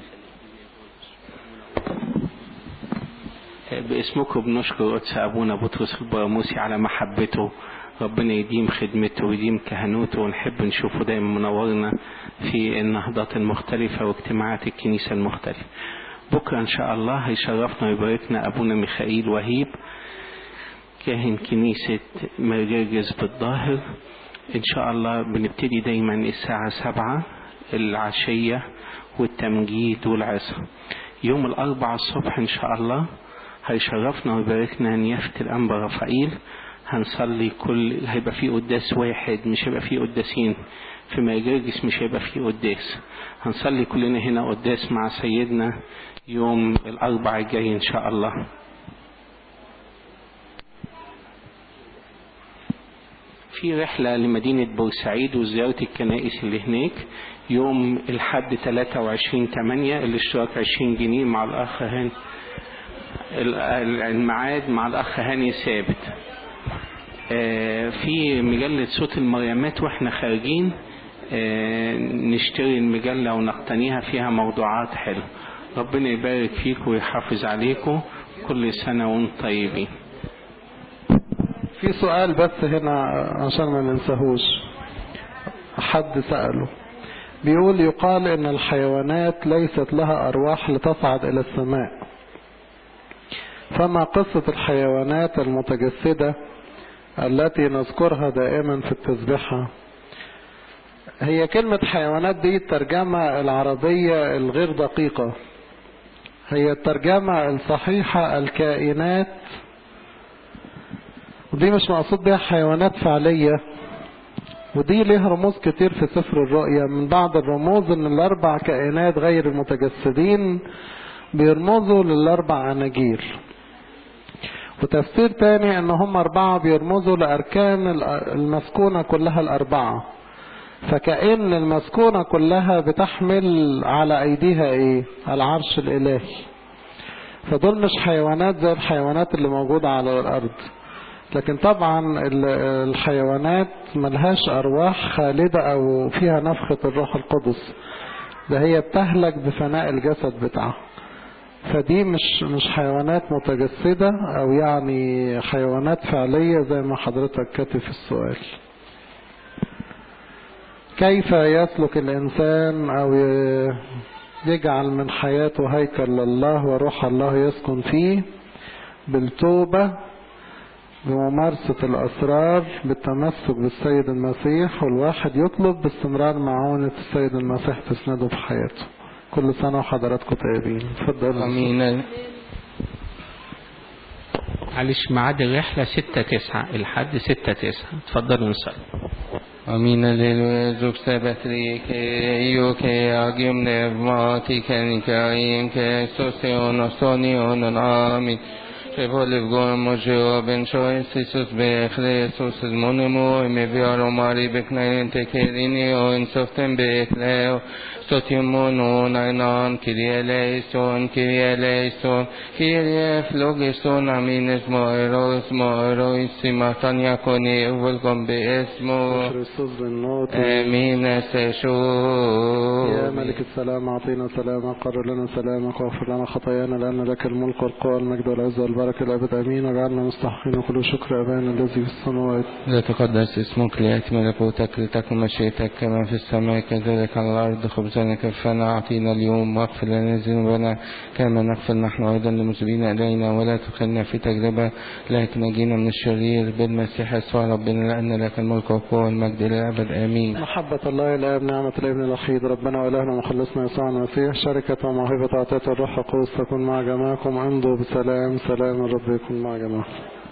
باسمكم بنشكر قدس أبونا بطرس البراموسي على محبته ربنا يديم خدمته ويديم كهنوته ونحب نشوفه دايما منورنا في النهضات المختلفة واجتماعات الكنيسة المختلفة بكرة إن شاء الله هيشرفنا ويباركنا أبونا ميخائيل وهيب كاهن كنيسة مرجرجس بالظاهر إن شاء الله بنبتدي دايما الساعة سبعة العشية والتمجيد والعصر يوم الأربعاء الصبح إن شاء الله هيشرفنا ويباركنا نيافة الأنبا رفائيل هنصلي كل هيبقى فيه قداس واحد مش هيبقى فيه قداسين في مجالس مش هيبقى فيه قداس هنصلي كلنا هنا قداس مع سيدنا يوم الأربعاء الجاي إن شاء الله في رحلة لمدينة بورسعيد وزيارة الكنائس اللي هناك يوم الحد 23 8 الاشتراك 20 جنيه مع الأخ هاني الميعاد مع الأخ هاني ثابت في مجلة صوت المريمات واحنا خارجين نشتري المجلة ونقتنيها فيها موضوعات حلوة ربنا يبارك فيكم ويحافظ عليكم كل سنة وانتم طيبين في سؤال بس هنا عشان ما ننساهوش حد سأله بيقول يقال ان الحيوانات ليست لها ارواح لتصعد الى السماء فما قصة الحيوانات المتجسدة التي نذكرها دائما في التسبيحة هي كلمة حيوانات دي الترجمة العربية الغير دقيقة هي الترجمة الصحيحة الكائنات ودي مش مقصود بيها حيوانات فعلية ودي ليها رموز كتير في سفر الرؤيا من بعض الرموز ان الاربع كائنات غير المتجسدين بيرمزوا للاربع عناجيل وتفسير تاني ان هم اربعة بيرمزوا لاركان المسكونة كلها الاربعة فكأن المسكونة كلها بتحمل على ايديها ايه العرش الالهي فدول مش حيوانات زي الحيوانات اللي موجودة على الارض لكن طبعا الحيوانات ملهاش ارواح خالدة او فيها نفخة الروح القدس ده هي بتهلك بفناء الجسد بتاعها فدي مش مش حيوانات متجسدة او يعني حيوانات فعلية زي ما حضرتك كاتب في السؤال كيف يسلك الانسان او يجعل من حياته هيكل لله وروح الله يسكن فيه بالتوبة بممارسة الأسرار بالتمسك بالسيد المسيح والواحد يطلب باستمرار معونة السيد المسيح تسنده في حياته كل سنة وحضراتكم طيبين اتفضلوا امين معلش ميعاد الرحلة ستة تسعة الحد ستة تسعة اتفضلوا نصلي Amin alleluia zuk sebatri ke io che agium nevmati ke nikaim ke sosion ostonion amin che volev gom mojo ben chois Isus be Christus monemo me viaro mari beknain te kerini o in softem be kleo sotiumono nainan kirie leison kirie leison kirie flogiston amin esmo eros mo eroissima tania koni welcome be esmo كريستوس بالنوت امين يا سشو ملك السلام أعطينا سلامك قرر لنا سلامك واغفر لنا خطايانا لأن لك الملك والقوة والمجد والعزة والبركة الأبد أمين واجعلنا مستحقين كل شكر أبانا الذي في السماوات لتقدس اسمك ليأتي ملكوتك لتكن مشيئتك كما في السماء كذلك على الأرض خبزنا كفنا أعطينا اليوم واغفر لنا ذنوبنا كما نغفر نحن أيضا للمسلمين إلينا ولا تدخلنا في تجربة لكن نجينا من الشرير بالمسيح يسوع ربنا لأن لك الملك والقوة والمجد إلى الأبد آمين محبة الله الآب نعمة الابن الوحيد ربنا وإلهنا مخلصنا يسوع المسيح شركة وموهبة عطية الروح القدس تكون مع جماعكم امضوا بسلام سلام الرب يكون مع جماعكم